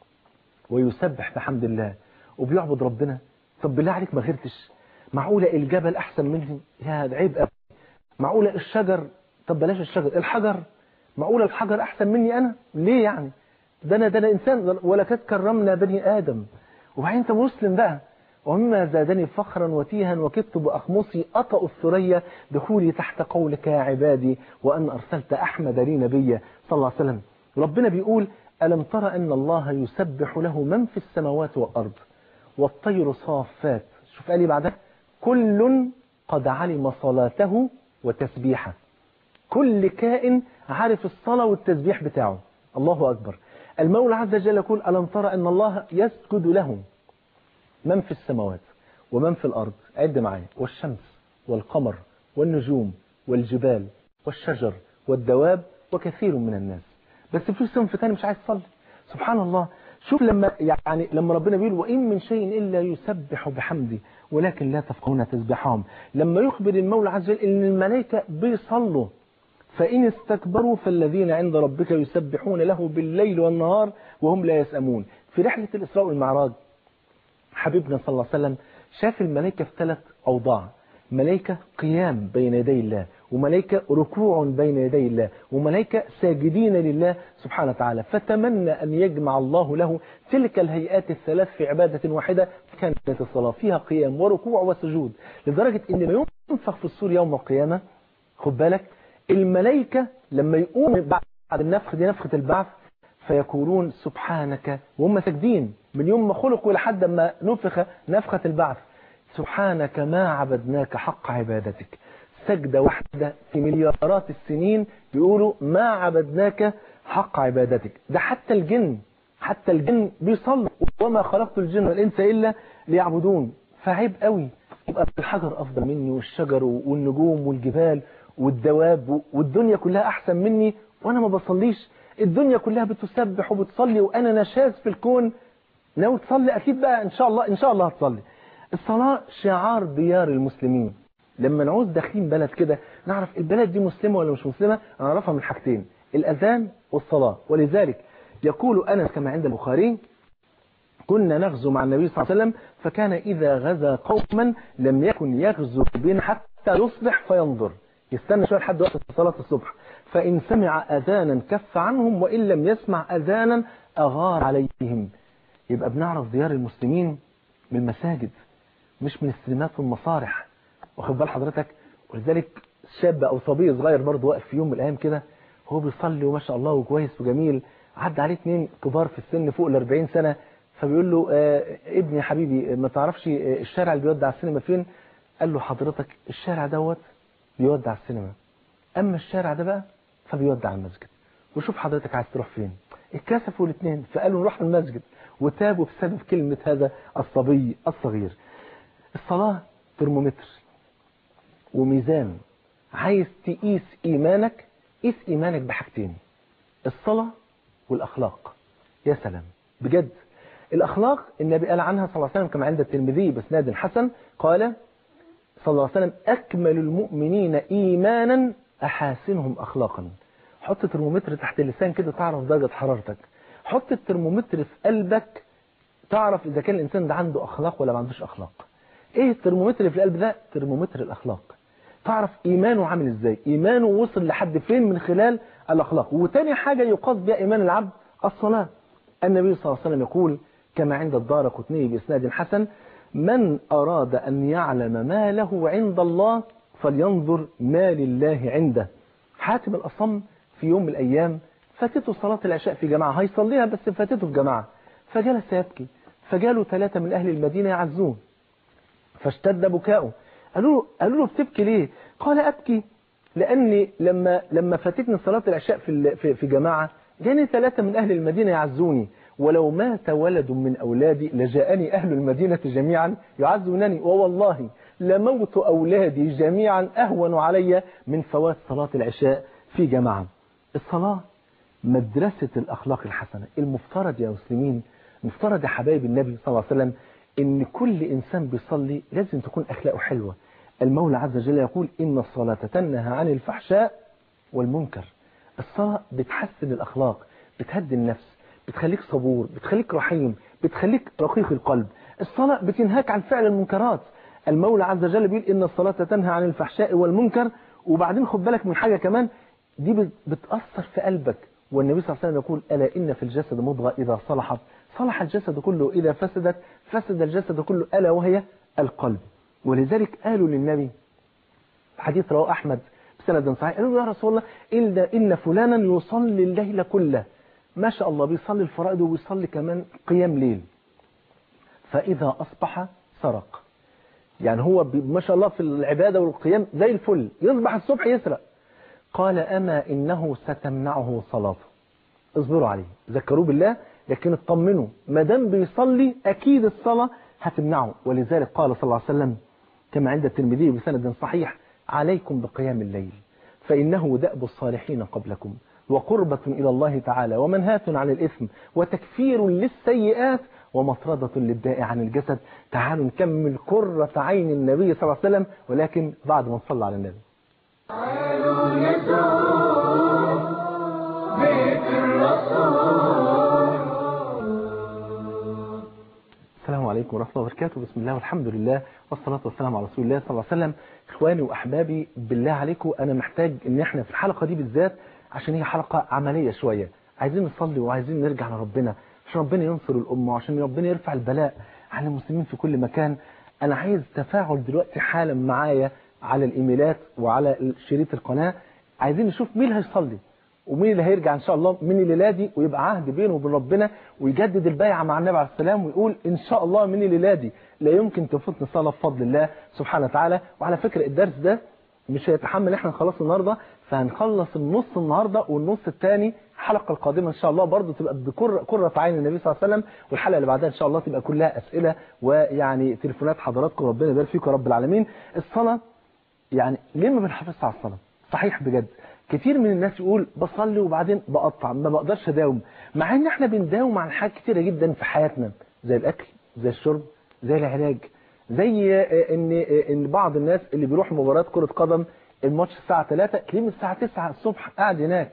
S4: ويسبح بحمد الله وبيعبد ربنا طب بالله عليك ما غيرتش معقولة الجبل احسن مني يا ده عيب قوي معقولة الشجر طب بلاش الشجر الحجر معقولة الحجر احسن مني انا ليه يعني ده انا ده انا انسان ولقد كرمنا بني ادم وبعدين انت مسلم بقى ومما زادني فخرا وتيها وكدت بأخمصي أطأ الثريا دخولي تحت قولك يا عبادي وأن أرسلت أحمد لي نبيا صلى الله عليه وسلم ربنا بيقول ألم ترى أن الله يسبح له من في السماوات والأرض والطير صافات شوف قال لي بعدها كل قد علم صلاته وتسبيحه كل كائن عارف الصلاة والتسبيح بتاعه الله أكبر المولى عز وجل يقول ألم ترى أن الله يسجد له من في السماوات ومن في الأرض عد معايا والشمس والقمر والنجوم والجبال والشجر والدواب وكثير من الناس بس في صنف تاني مش عايز تصلي سبحان الله شوف لما يعني لما ربنا بيقول وإن من شيء إلا يسبح بحمده ولكن لا تفقهون تسبحهم لما يخبر المولى عز وجل إن الملائكة بيصلوا فإن استكبروا فالذين عند ربك يسبحون له بالليل والنهار وهم لا يسأمون في رحلة الإسراء والمعراج حبيبنا صلى الله عليه وسلم شاف الملائكة في ثلاث أوضاع ملائكة قيام بين يدي الله وملائكة ركوع بين يدي الله وملائكة ساجدين لله سبحانه وتعالى فتمنى أن يجمع الله له تلك الهيئات الثلاث في عبادة واحدة كانت الصلاة فيها قيام وركوع وسجود لدرجة أن ما ينفخ في الصور يوم القيامة خد بالك الملائكة لما يقوم بعد النفخ دي نفخة البعث فيقولون سبحانك وهم ساجدين من يوم ما خلقوا لحد ما نفخ نفخة البعث سبحانك ما عبدناك حق عبادتك سجدة واحدة في مليارات السنين بيقولوا ما عبدناك حق عبادتك ده حتى الجن حتى الجن بيصلوا وما خلقت الجن والإنس إلا ليعبدون فعيب قوي يبقى الحجر أفضل مني والشجر والنجوم والجبال والدواب والدنيا كلها أحسن مني وأنا ما بصليش الدنيا كلها بتسبح وبتصلي وأنا نشاز في الكون ناوي تصلي أكيد بقى إن شاء الله إن شاء الله هتصلي الصلاة شعار ديار المسلمين لما نعوز داخلين بلد كده نعرف البلد دي مسلمة ولا مش مسلمة نعرفها من حاجتين الأذان والصلاة ولذلك يقول أنس كما عند البخاري كنا نغزو مع النبي صلى الله عليه وسلم فكان إذا غزا قوما لم يكن يغزو بنا حتى يصبح فينظر يستنى شوية لحد وقت صلاة الصبح فإن سمع أذانا كف عنهم وإن لم يسمع أذانا أغار عليهم يبقى بنعرف ديار المسلمين من المساجد مش من السينمات والمسارح واخد بال حضرتك ولذلك شاب أو صبي صغير برضه واقف في يوم من الأيام كده هو بيصلي وما شاء الله وكويس وجميل عدى عليه اثنين كبار في السن فوق ال 40 سنة فبيقول له آه ابني يا حبيبي ما تعرفش الشارع اللي بيودع السينما فين قال له حضرتك الشارع دوت بيودع السينما أما الشارع ده بقى فبيودع المسجد وشوف حضرتك عايز تروح فين اتكسفوا الاثنين فقالوا نروح المسجد وتابوا بسبب كلمة هذا الصبي الصغير الصلاة ترمومتر وميزان عايز تقيس إيمانك قيس إيمانك بحاجتين الصلاة والأخلاق يا سلام بجد الأخلاق النبي قال عنها صلى الله عليه وسلم كما عند الترمذي بسناد حسن قال صلى الله عليه وسلم أكمل المؤمنين إيمانا أحاسنهم أخلاقا حط الترمومتر تحت اللسان كده تعرف درجة حرارتك حط الترمومتر في قلبك تعرف إذا كان الإنسان ده عنده أخلاق ولا ما عندوش أخلاق إيه الترمومتر اللي في القلب ده ترمومتر الأخلاق تعرف إيمانه عامل إزاي إيمانه وصل لحد فين من خلال الأخلاق وتاني حاجة يقاس بها إيمان العبد الصلاة النبي صلى الله عليه وسلم يقول كما عند الدار قطني بإسناد حسن من أراد أن يعلم ما له عند الله فلينظر ما لله عنده حاتم الأصم في يوم من الأيام فاتته صلاة العشاء في جماعة هيصليها بس فاتته في جماعة فجلس يبكي فجاله ثلاثة من أهل المدينة يعزون فاشتد بكاؤه قالوا له, قالوا له بتبكي ليه قال أبكي لأني لما لما فاتتني صلاة العشاء في في, في جماعة جاني ثلاثة من أهل المدينة يعزوني ولو مات ولد من أولادي لجاءني أهل المدينة جميعا يعزونني ووالله لموت أولادي جميعا أهون علي من فوات صلاة العشاء في جماعة الصلاة مدرسة الأخلاق الحسنة المفترض يا مسلمين مفترض يا حبايب النبي صلى الله عليه وسلم إن كل إنسان بيصلي لازم تكون أخلاقه حلوة المولى عز وجل يقول إن الصلاة تنهى عن الفحشاء والمنكر الصلاة بتحسن الأخلاق بتهدي النفس بتخليك صبور بتخليك رحيم بتخليك رقيق القلب الصلاة بتنهاك عن فعل المنكرات المولى عز وجل بيقول إن الصلاة تنهى عن الفحشاء والمنكر وبعدين خد بالك من حاجة كمان دي بتأثر في قلبك والنبي صلى الله عليه وسلم يقول ألا إن في الجسد مضغة إذا صلحت صلح الجسد كله إذا فسدت فسد الجسد كله ألا وهي القلب ولذلك قالوا للنبي حديث رواه أحمد بسند صحيح قالوا له يا رسول الله إلا إن فلانا يصلي الليل كله ما شاء الله بيصلي الفرائض وبيصلي كمان قيام ليل فإذا أصبح سرق يعني هو ما شاء الله في العبادة والقيام زي الفل يصبح الصبح يسرق قال أما إنه ستمنعه صلاته اصبروا عليه ذكروه بالله لكن اطمنوا ما دام بيصلي أكيد الصلاة هتمنعه ولذلك قال صلى الله عليه وسلم كما عند الترمذي بسند صحيح عليكم بقيام الليل فإنه دأب الصالحين قبلكم وقربة إلى الله تعالى ومنهاة عن الإثم وتكفير للسيئات ومطردة للداء عن الجسد تعالوا نكمل كرة عين النبي صلى الله عليه وسلم ولكن بعد ما نصلى على النبي
S3: تعالوا نزور بيت الرسول
S4: السلام عليكم ورحمة الله وبركاته بسم الله والحمد لله والصلاة والسلام على رسول الله صلى الله عليه وسلم إخواني وأحبابي بالله عليكم أنا محتاج إن إحنا في الحلقة دي بالذات عشان هي حلقة عملية شوية عايزين نصلي وعايزين نرجع لربنا عشان ربنا ينصر الأمة وعشان ربنا يرفع البلاء عن المسلمين في كل مكان أنا عايز تفاعل دلوقتي حالا معايا على الإيميلات وعلى شريط القناة عايزين نشوف مين اللي هيصلي ومين اللي هيرجع ان شاء الله من الليله دي ويبقى عهد بينه وبين ربنا ويجدد البيعه مع النبي عليه السلام ويقول ان شاء الله من الليله دي لا يمكن تفوتني صلاه بفضل الله سبحانه وتعالى وعلى فكره الدرس ده مش هيتحمل احنا نخلصه النهارده فهنخلص النص النهارده والنص الثاني الحلقه القادمه ان شاء الله برضه تبقى بكره قره عين النبي صلى الله عليه وسلم والحلقه اللي بعدها ان شاء الله تبقى كلها اسئله ويعني تليفونات حضراتكم ربنا يبارك فيكم يا رب العالمين الصلاه يعني ليه ما بنحافظش على الصلاه صحيح بجد كتير من الناس يقول بصلي وبعدين بقطع ما بقدرش اداوم مع ان احنا بنداوم عن حاجات كتيره جدا في حياتنا زي الاكل زي الشرب زي العلاج زي ان ان بعض الناس اللي بيروح مباراه كره قدم الماتش الساعه 3 تلاقيه من الساعه 9 الصبح قاعد هناك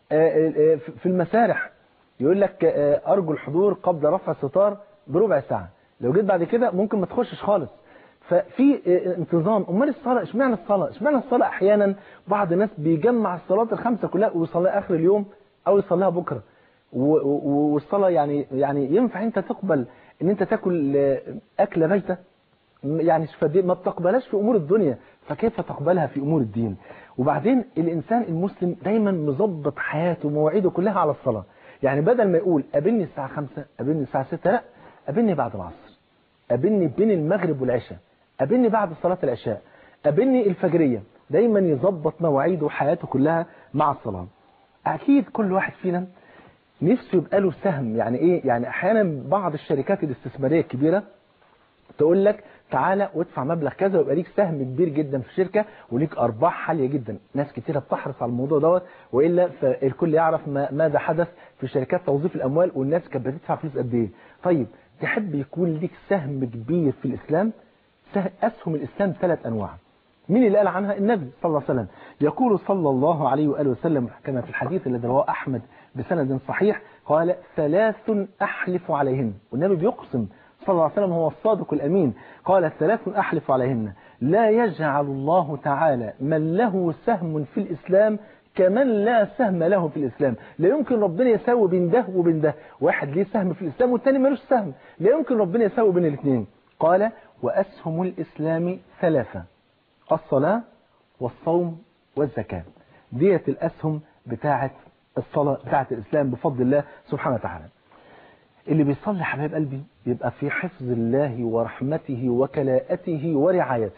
S4: في المسارح يقول لك ارجو الحضور قبل رفع الستار بربع ساعه لو جيت بعد كده ممكن ما تخشش خالص ففي انتظام امال الصلاه اشمعنى الصلاه اشمعنى الصلاه احيانا بعض الناس بيجمع الصلاه الخمسه كلها ويصليها اخر اليوم او يصليها بكره والصلاه يعني يعني ينفع انت تقبل ان انت تاكل اكله بيته يعني ما بتقبلهاش في امور الدنيا فكيف تقبلها في امور الدين وبعدين الانسان المسلم دايما مظبط حياته ومواعيده كلها على الصلاه يعني بدل ما يقول قابلني الساعه 5 قابلني الساعه 6 لا قابلني بعد العصر قابلني بين المغرب والعشاء قابلني بعد صلاة العشاء قابلني الفجرية دايما يظبط مواعيده وحياته كلها مع الصلاة أكيد كل واحد فينا نفسه يبقى له سهم يعني إيه يعني أحيانا بعض الشركات الاستثمارية الكبيرة تقول لك تعالى وادفع مبلغ كذا ويبقى ليك سهم كبير جدا في الشركة وليك أرباح عالية جدا ناس كتيرة بتحرص على الموضوع دوت وإلا فالكل يعرف ما ماذا حدث في شركات توظيف الأموال والناس كانت بتدفع فلوس قد إيه طيب تحب يكون ليك سهم كبير في الإسلام أسهم الإسلام ثلاث أنواع مين اللي قال عنها النبي صلى الله عليه وسلم يقول صلى الله عليه وآله وسلم كما في الحديث الذي رواه أحمد بسند صحيح قال ثلاث أحلف عليهن والنبي بيقسم صلى الله عليه وسلم هو الصادق الأمين قال ثلاث أحلف عليهن لا يجعل الله تعالى من له سهم في الإسلام كمن لا سهم له في الإسلام لا يمكن ربنا يساوي بين ده وبين ده واحد ليه سهم في الإسلام والتاني ملوش سهم لا يمكن ربنا يساوي بين الاثنين قال وأسهم الإسلام ثلاثة الصلاة والصوم والزكاة ديت الأسهم بتاعة الصلاة بتاعة الإسلام بفضل الله سبحانه وتعالى اللي بيصلي حبايب قلبي يبقى في حفظ الله ورحمته وكلاءته ورعايته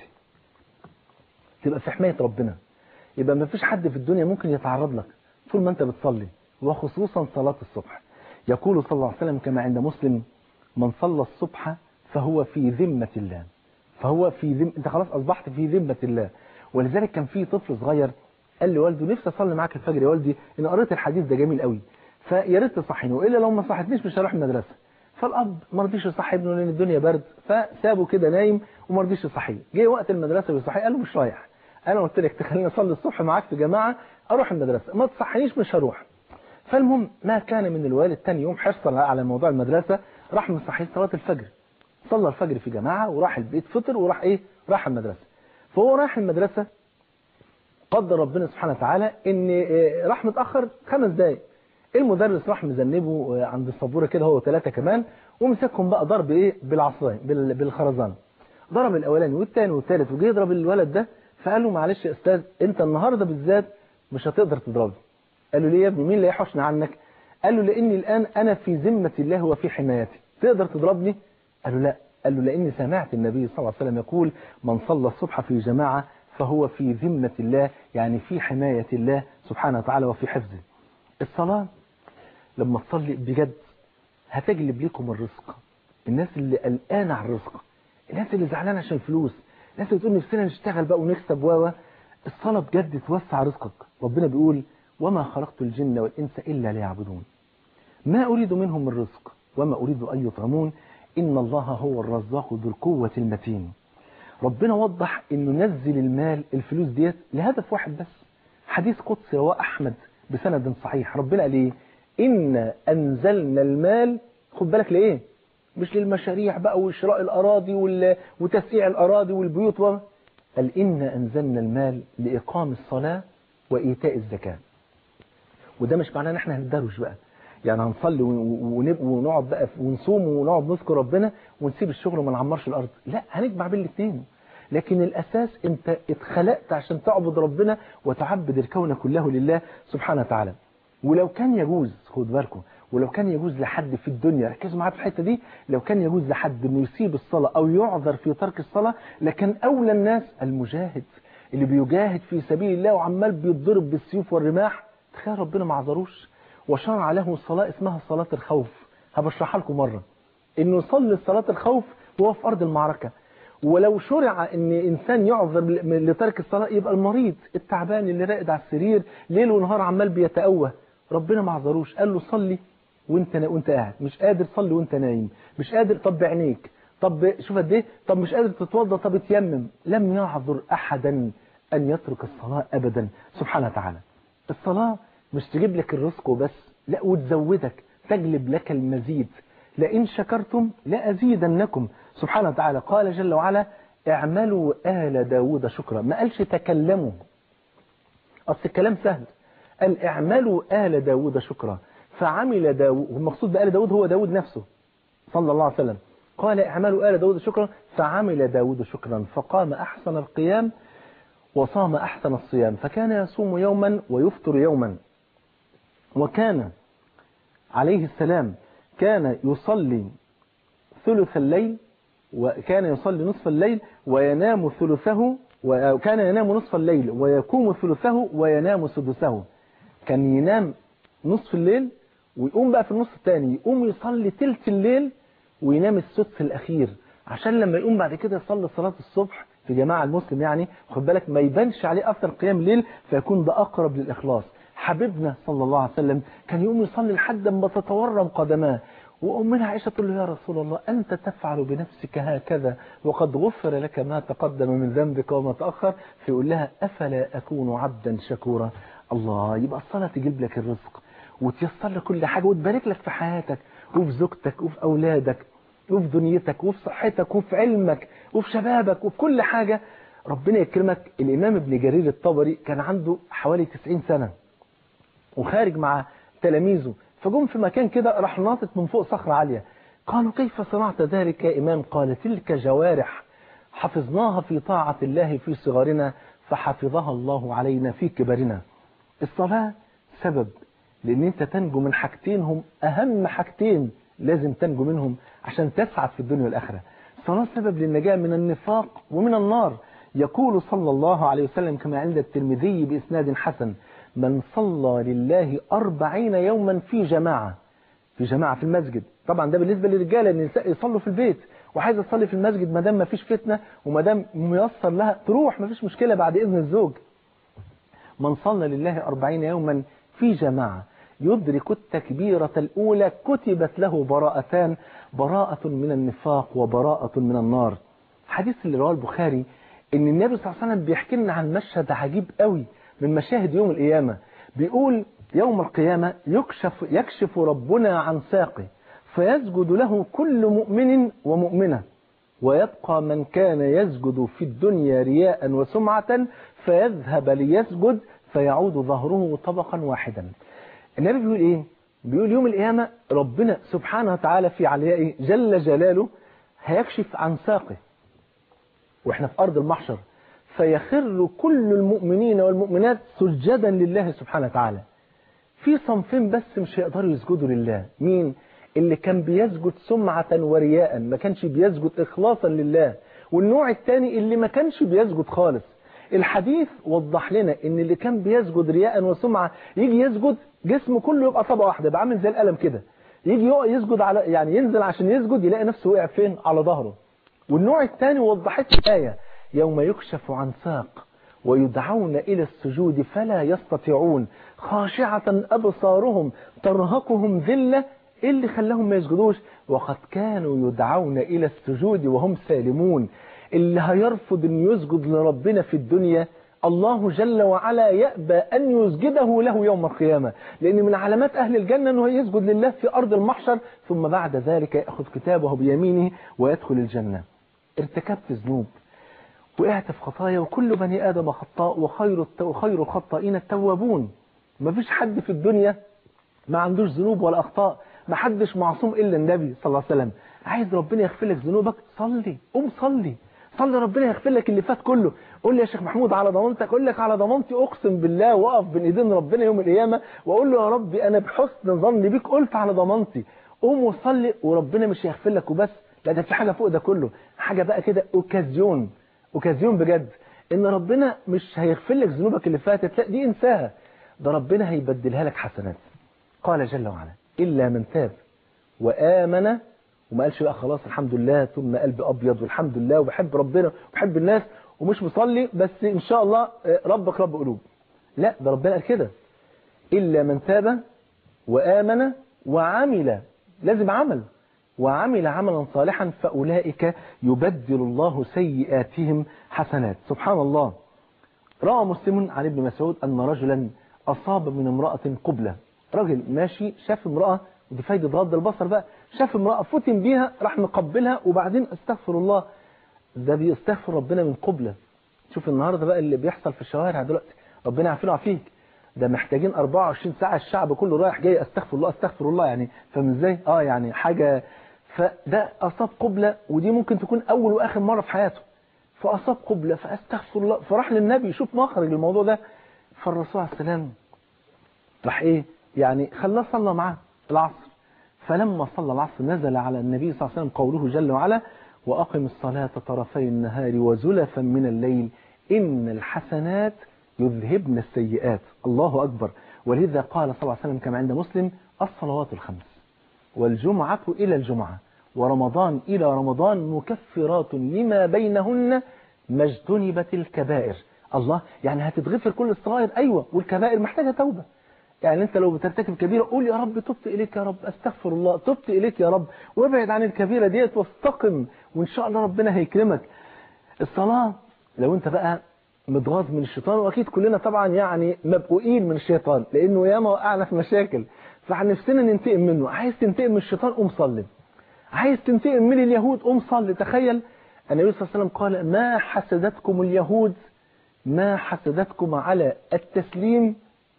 S4: تبقى في حماية ربنا يبقى ما فيش حد في الدنيا ممكن يتعرض لك طول ما انت بتصلي وخصوصا صلاة الصبح يقول صلى الله عليه وسلم كما عند مسلم من صلى الصبح فهو في ذمة الله فهو في ذم... انت خلاص اصبحت في ذمة الله ولذلك كان في طفل صغير قال لوالده نفسي اصلي معاك الفجر يا والدي ان قريت الحديث ده جميل قوي فيا ريت تصحيني والا لو ما صحتنيش مش هروح المدرسه فالاب ما رضيش يصحي ابنه لان الدنيا برد فسابه كده نايم وما رضيش يصحيه جه وقت المدرسه بيصحيه قال له مش رايح انا قلت لك تخليني اصلي الصبح معاك في جماعه اروح المدرسه ما تصحينيش مش هروح فالمهم ما كان من الوالد تاني يوم حرصا على موضوع المدرسه راح مصحيه صلاه الفجر صلى الفجر في جماعة وراح البيت فطر وراح ايه راح المدرسة فهو راح المدرسة قدر ربنا سبحانه وتعالى ان راح متأخر خمس دقايق المدرس راح مذنبه عند السبورة كده هو ثلاثة كمان ومسكهم بقى ضرب ايه بالعصاية بالخرزانة ضرب الاولاني والثاني والثالث وجه يضرب الولد ده فقال له معلش يا استاذ انت النهارده بالذات مش هتقدر تضربني قال له ليه يا ابني مين اللي يحوشنا عنك قال له لاني الان انا في ذمة الله وفي حمايتي تقدر تضربني قال له لا قال له لاني سمعت النبي صلى الله عليه وسلم يقول من صلى الصبح في جماعة فهو في ذمة الله يعني في حماية الله سبحانه وتعالى وفي حفظه الصلاة لما تصلي بجد هتجلب لكم الرزق الناس اللي قلقانة على الرزق الناس اللي زعلانة عشان فلوس الناس اللي تقول نفسنا نشتغل بقى ونكسب واوا الصلاة بجد توسع رزقك ربنا بيقول وما خلقت الجن والإنس إلا ليعبدون ما أريد منهم من رزق وما أريد أن يطعمون إن الله هو الرزاق ذو القوة المتين ربنا وضح انه نزل المال الفلوس ديت لهدف واحد بس حديث قدسي رواه احمد بسند صحيح ربنا قال ايه ان انزلنا المال خد بالك لايه مش للمشاريع بقى وشراء الأراضي وال... وتسييع الأراضي والبيوت و... قال إنا أنزلنا المال لإقام الصلاة وإيتاء الزكاة وده مش معناه ان احنا هندروش بقى يعني هنصلي ونبقى ونقعد بقى ونصوم ونقعد نذكر ربنا ونسيب الشغل وما نعمرش الارض لا هنجمع بين الاثنين لكن الاساس انت اتخلقت عشان تعبد ربنا وتعبد الكون كله لله سبحانه وتعالى ولو كان يجوز خد بالكم ولو كان يجوز لحد في الدنيا ركزوا معايا في الحته دي لو كان يجوز لحد انه يسيب الصلاه او يعذر في ترك الصلاه لكن اولى الناس المجاهد اللي بيجاهد في سبيل الله وعمال بيتضرب بالسيوف والرماح تخيل ربنا ما عذروش وشرع له صلاة اسمها صلاة الخوف هبشرحها لكم مرة انه يصلي صلاة الخوف وهو في ارض المعركة ولو شرع ان انسان يعذر لترك الصلاة يبقى المريض التعبان اللي راقد على السرير ليل ونهار عمال بيتأوه ربنا ما عذروش قال له صلي وانت وانت قاعد مش قادر صلي وانت نايم مش قادر طب عينيك طب شوف قد ايه طب مش قادر تتوضى طب اتيمم لم يعذر احدا ان يترك الصلاة ابدا سبحانه وتعالى الصلاة مش تجيب لك الرزق وبس لا وتزودك تجلب لك المزيد لئن شكرتم لأزيدنكم سبحانه وتعالى قال جل وعلا اعملوا آل داود شكرا ما قالش تكلموا أصل الكلام سهل قال اعملوا آل داود شكرا فعمل داود والمقصود بآل داود هو داود نفسه صلى الله عليه وسلم قال اعملوا آل داود شكرا فعمل داود شكرا فقام أحسن القيام وصام أحسن الصيام فكان يصوم يوما ويفطر يوما وكان عليه السلام كان يصلي ثلث الليل وكان يصلي نصف الليل وينام ثلثه وكان ينام نصف الليل ويقوم ثلثه وينام سدسه كان ينام نصف الليل ويقوم بقى في النص الثاني يقوم يصلي تلت الليل وينام السدس الأخير عشان لما يقوم بعد كده يصلي صلاة الصبح في جماعة المسلم يعني خد بالك ما يبانش عليه أثر قيام الليل فيكون ده أقرب للإخلاص حبيبنا صلى الله عليه وسلم كان يقوم يصلي لحد ما تتورم قدماه وأمنا عائشة تقول له يا رسول الله أنت تفعل بنفسك هكذا وقد غفر لك ما تقدم من ذنبك وما تأخر فيقول لها أفلا أكون عبدا شكورا الله يبقى الصلاة تجيب لك الرزق وتيسر لك كل حاجة وتبارك لك في حياتك وفي زوجتك وفي أولادك وفي دنيتك وفي صحتك وفي علمك وفي شبابك وفي كل حاجة ربنا يكرمك الإمام ابن جرير الطبري كان عنده حوالي 90 سنة وخارج مع تلاميذه فجم في مكان كده راح ناطط من فوق صخرة عالية قالوا كيف صنعت ذلك يا إمام قال تلك جوارح حفظناها في طاعة الله في صغرنا فحفظها الله علينا في كبرنا الصلاة سبب لأن أنت تنجو من حاجتين هم أهم حاجتين لازم تنجو منهم عشان تسعد في الدنيا والآخرة الصلاة سبب للنجاة من النفاق ومن النار يقول صلى الله عليه وسلم كما عند الترمذي بإسناد حسن من صلى لله أربعين يوما في جماعة في جماعة في المسجد طبعا ده بالنسبة للرجالة ان يصلوا في البيت وعايزه تصلي في المسجد ما دام ما فيش فتنة وما دام ميسر لها تروح ما فيش مشكلة بعد إذن الزوج من صلى لله أربعين يوما في جماعة يدرك التكبيرة الأولى كتبت له براءتان براءة من النفاق وبراءة من النار حديث اللي رواه البخاري ان النبي صلى الله عليه وسلم بيحكي لنا عن مشهد عجيب قوي من مشاهد يوم القيامة بيقول يوم القيامة يكشف, يكشف ربنا عن ساقه فيسجد له كل مؤمن ومؤمنة ويبقى من كان يسجد في الدنيا رياء وسمعة فيذهب ليسجد فيعود ظهره طبقا واحدا النبي بيقول ايه بيقول يوم القيامة ربنا سبحانه وتعالى في عليائه جل جلاله هيكشف عن ساقه واحنا في أرض المحشر فيخر كل المؤمنين والمؤمنات سجدا لله سبحانه وتعالى في صنفين بس مش هيقدروا يسجدوا لله مين اللي كان بيسجد سمعة ورياء ما كانش بيسجد إخلاصا لله والنوع الثاني اللي ما كانش بيسجد خالص الحديث وضح لنا ان اللي كان بيسجد رياء وسمعة يجي يسجد جسمه كله يبقى طبقة واحدة يبقى عامل زي القلم كده يجي يسجد على يعني ينزل عشان يسجد يلاقي نفسه وقع فين على ظهره والنوع الثاني وضحت الآية يوم يكشف عن ساق ويدعون إلى السجود فلا يستطيعون خاشعة أبصارهم ترهقهم ذلة إيه اللي خلاهم ما يسجدوش وقد كانوا يدعون إلى السجود وهم سالمون اللي هيرفض أن يسجد لربنا في الدنيا الله جل وعلا يأبى أن يسجده له يوم القيامة لأن من علامات أهل الجنة أنه يسجد لله في أرض المحشر ثم بعد ذلك يأخذ كتابه بيمينه ويدخل الجنة ارتكبت ذنوب وقعت في خطايا وكل بني آدم خطاء وخير الت- وخير الخطائين التوابون ما فيش حد في الدنيا ما عندوش ذنوب ولا أخطاء ما حدش معصوم إلا النبي صلى الله عليه وسلم عايز ربنا يغفر لك ذنوبك صلي قوم صلي صلي ربنا يغفر لك اللي فات كله قول لي يا شيخ محمود على ضمانتك اقول لك على ضمانتي اقسم بالله واقف بين ايدين ربنا يوم القيامه واقول له يا ربي انا بحسن ظني بيك قلت على ضمانتي قوم وصلي وربنا مش هيغفر لك وبس لا ده في حاجه فوق ده كله حاجه بقى كده اوكازيون اوكازيون بجد ان ربنا مش هيغفر لك ذنوبك اللي فاتت لا دي انساها ده ربنا هيبدلها لك حسنات قال جل وعلا الا من تاب وامن وما قالش بقى خلاص الحمد لله طول ما قلبي ابيض والحمد لله وبحب ربنا وبحب الناس ومش مصلي بس ان شاء الله آه، ربك رب قلوب لا ده ربنا قال كده الا من تاب وامن وعمل لازم عمل وعمل عملا صالحا فاولئك يبدل الله سيئاتهم حسنات سبحان الله روى مسلم عن ابن مسعود أن رجلا أصاب من امرأة قبلة رجل ماشي شاف امرأة ودي فايدة غض البصر بقى شاف امرأة فتن بيها راح مقبلها وبعدين استغفر الله ده بيستغفر ربنا من قبلة شوف النهاردة بقى اللي بيحصل في الشوارع دلوقتي ربنا يعافينا ويعافيك ده محتاجين 24 ساعة الشعب كله رايح جاي استغفر الله استغفر الله يعني فاهم ازاي اه يعني حاجة فده أصاب قبلة ودي ممكن تكون أول وآخر مرة في حياته فأصاب قبلة فأستغفر الله فراح للنبي يشوف مخرج الموضوع ده فالرسول عليه السلام راح إيه يعني خلاه صلى معاه العصر فلما صلى العصر نزل على النبي صلى الله عليه وسلم قوله جل وعلا وأقم الصلاة طرفي النهار وزلفا من الليل إن الحسنات يذهبن السيئات الله أكبر ولذا قال صلى الله عليه وسلم كما عند مسلم الصلوات الخمس والجمعة إلى الجمعة ورمضان إلى رمضان مكفرات لما بينهن ما اجتنبت الكبائر الله يعني هتتغفر كل الصغائر أيوة والكبائر محتاجة توبة يعني انت لو بترتكب كبيرة قول يا رب تبت إليك يا رب استغفر الله تبت إليك يا رب وابعد عن الكبيرة ديت واستقم وإن شاء الله ربنا هيكرمك الصلاة لو انت بقى متغاظ من الشيطان واكيد كلنا طبعا يعني مبقوقين من الشيطان لانه ياما وقعنا في مشاكل فنفسنا ننتقم منه عايز تنتقم من الشيطان قوم صلي عايز تنتقم من اليهود قوم صلي تخيل النبي صلى الله عليه وسلم قال ما حسدتكم اليهود ما حسدتكم على التسليم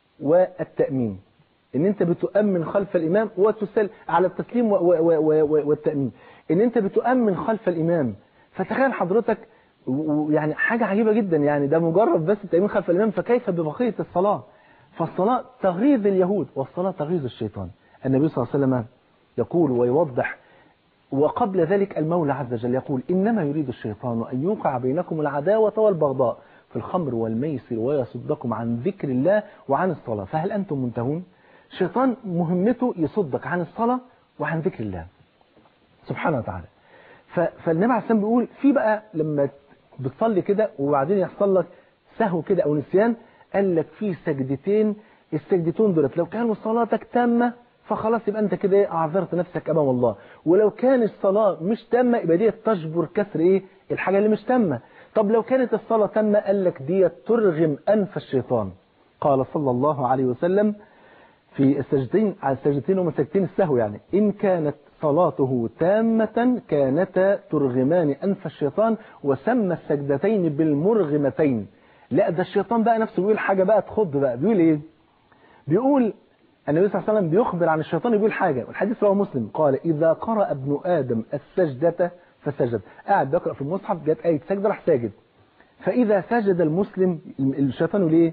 S4: والتأمين ان انت بتؤمن خلف الامام وتسل على التسليم و و و و والتأمين ان انت بتؤمن خلف الامام فتخيل حضرتك ويعني حاجة عجيبة جدا يعني ده مجرد بس التأمين خلف الامام فكيف ببقية الصلاة فالصلاة تغيظ اليهود والصلاة تغيظ الشيطان النبي صلى الله عليه وسلم يقول ويوضح وقبل ذلك المولى عز وجل يقول إنما يريد الشيطان أن يوقع بينكم العداوة والبغضاء في الخمر والميسر ويصدكم عن ذكر الله وعن الصلاة فهل أنتم منتهون؟ الشيطان مهمته يصدك عن الصلاة وعن ذكر الله سبحانه وتعالى فالنبي عليه السلام بيقول في بقى لما بتصلي كده وبعدين يحصل لك سهو كده أو نسيان قال لك في سجدتين السجدتين دولت لو كانوا صلاتك تامة فخلاص يبقى انت كده ايه اعذرت نفسك امام الله ولو كان الصلاة مش تامة يبقى دي تجبر كسر ايه الحاجة اللي مش تامة طب لو كانت الصلاة تامة قال لك دي ترغم انف الشيطان قال صلى الله عليه وسلم في السجدتين على السجدتين هما سجدتين السهو يعني إن كانت صلاته تامة كانتا ترغمان أنف الشيطان وسمى السجدتين بالمرغمتين لا ده الشيطان بقى نفسه بيقول حاجة بقى تخض بقى بيقول إيه بيقول النبي صلى الله عليه وسلم بيخبر عن الشيطان يقول حاجة والحديث رواه مسلم قال إذا قرأ ابن آدم السجدة فسجد قاعد بيقرأ في المصحف جت آية سجدة راح ساجد فإذا سجد المسلم الشيطان ليه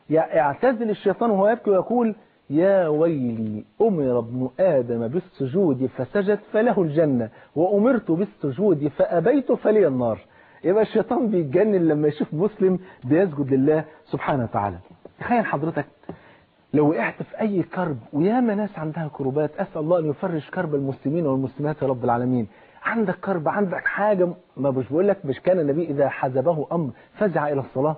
S4: يعتزل الشيطان وهو يبكي ويقول يا ويلي أمر ابن آدم بالسجود فسجد فله الجنة وأمرت بالسجود فأبيت فلي النار يبقى الشيطان بيتجنن لما يشوف مسلم بيسجد لله سبحانه وتعالى تخيل حضرتك لو وقعت في أي كرب وياما ناس عندها كربات أسأل الله أن يفرج كرب المسلمين والمسلمات يا رب العالمين عندك كرب عندك حاجة ما مش بقول لك مش كان النبي إذا حزبه أمر فزع إلى الصلاة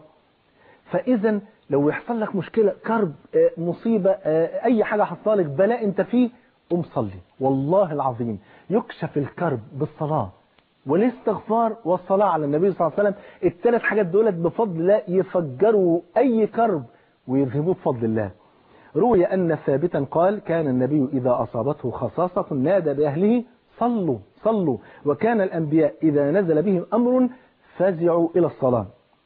S4: فإذا لو يحصل لك مشكلة كرب مصيبة أي حاجة حصل لك بلاء أنت فيه قم صلي والله العظيم يكشف الكرب بالصلاة والاستغفار والصلاة على النبي صلى الله عليه وسلم الثلاث حاجات دولت بفضل الله يفجروا أي كرب ويذهبوه بفضل الله روي أن ثابتا قال كان النبي إذا أصابته خصاصة نادى بأهله صلوا صلوا وكان الأنبياء إذا نزل بهم أمر فزعوا إلى الصلاة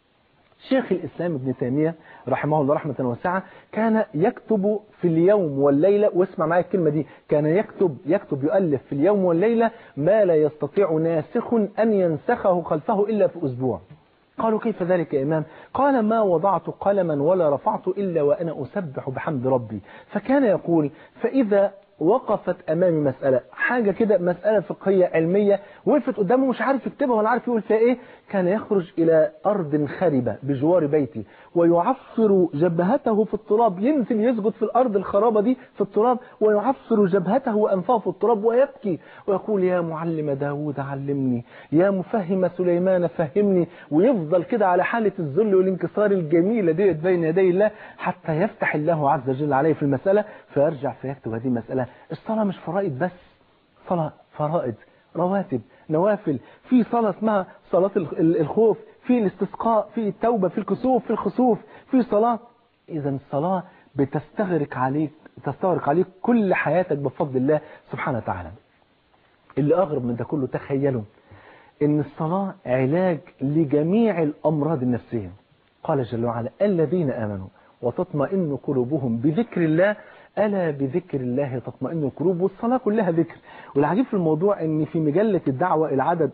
S4: شيخ الإسلام ابن تيمية رحمه الله رحمة واسعة كان يكتب في اليوم والليلة واسمع معايا الكلمة دي كان يكتب يكتب يؤلف في اليوم والليلة ما لا يستطيع ناسخ أن ينسخه خلفه إلا في أسبوع قالوا كيف ذلك يا إمام قال ما وضعت قلما ولا رفعت إلا وأنا أسبح بحمد ربي فكان يقول فإذا وقفت أمامي مسألة حاجة كده مسألة فقهية علمية وقفت قدامه مش عارف يكتبها ولا عارف يقول فيها إيه كان يخرج إلى أرض خربة بجوار بيتي ويعفر جبهته في التراب ينزل يسجد في الأرض الخرابة دي في التراب ويعفر جبهته وأنفه في التراب ويبكي ويقول يا معلم داود علمني يا مفهم سليمان فهمني ويفضل كده على حالة الذل والانكسار الجميلة ديت بين يدي الله حتى يفتح الله عز وجل عليه في المسألة فيرجع فيكتب هذه المسألة الصلاة مش فرائض بس صلاة فرائض رواتب نوافل في صلاة اسمها صلاة الخوف في الاستسقاء في التوبة في الكسوف في الخسوف في صلاة إذا الصلاة بتستغرق عليك تستغرق عليك كل حياتك بفضل الله سبحانه وتعالى اللي أغرب من ده كله تخيلوا إن الصلاة علاج لجميع الأمراض النفسية قال جل وعلا الذين آمنوا وتطمئن قلوبهم بذكر الله ألا بذكر الله تطمئن القلوب والصلاة كلها ذكر والعجيب في الموضوع أن في مجلة الدعوة العدد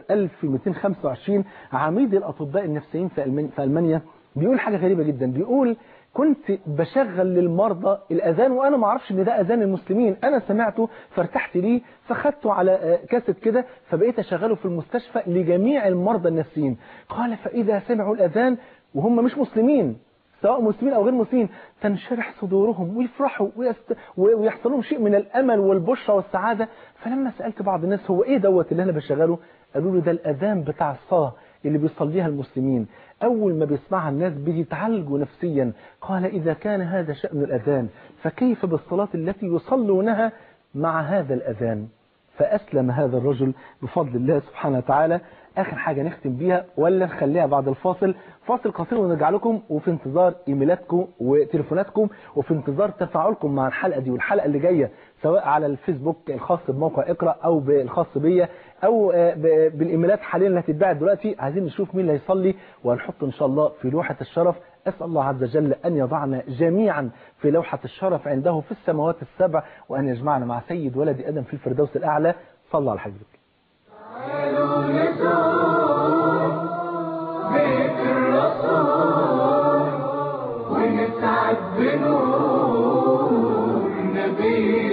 S4: 1225 عميد الأطباء النفسيين في ألمانيا بيقول حاجة غريبة جدا بيقول كنت بشغل للمرضى الأذان وأنا ما اعرفش ان ده أذان المسلمين أنا سمعته فارتحت ليه فخدته على كاسيت كده فبقيت أشغله في المستشفى لجميع المرضى النفسيين قال فإذا سمعوا الأذان وهم مش مسلمين سواء مسلمين أو غير مسلمين تنشرح صدورهم ويفرحوا ويست... ويحصل لهم شيء من الأمل والبشرة والسعادة فلما سألت بعض الناس هو إيه دوت اللي أنا بشغله قالوا له ده الأذان بتاع الصلاة اللي بيصليها المسلمين أول ما بيسمعها الناس بيتعالجوا نفسيا قال إذا كان هذا شأن الأذان فكيف بالصلاة التي يصلونها مع هذا الأذان فأسلم هذا الرجل بفضل الله سبحانه وتعالى آخر حاجة نختم بيها ولا نخليها بعد الفاصل فاصل قصير ونرجع لكم وفي انتظار إيميلاتكم وتليفوناتكم وفي انتظار تفاعلكم مع الحلقة دي والحلقة اللي جاية سواء على الفيسبوك الخاص بموقع اقرأ أو بالخاص بيا أو بالإيميلات حاليا اللي هتتباع دلوقتي عايزين نشوف مين اللي هيصلي وهنحط إن شاء الله في لوحة الشرف أسأل الله عز وجل أن يضعنا جميعا في لوحة الشرف عنده في السماوات السبع وأن يجمعنا مع سيد ولد آدم في الفردوس الأعلى صلى على حبيبك
S3: تعالوا نزور بيت الرسول ونسعد بنور نبي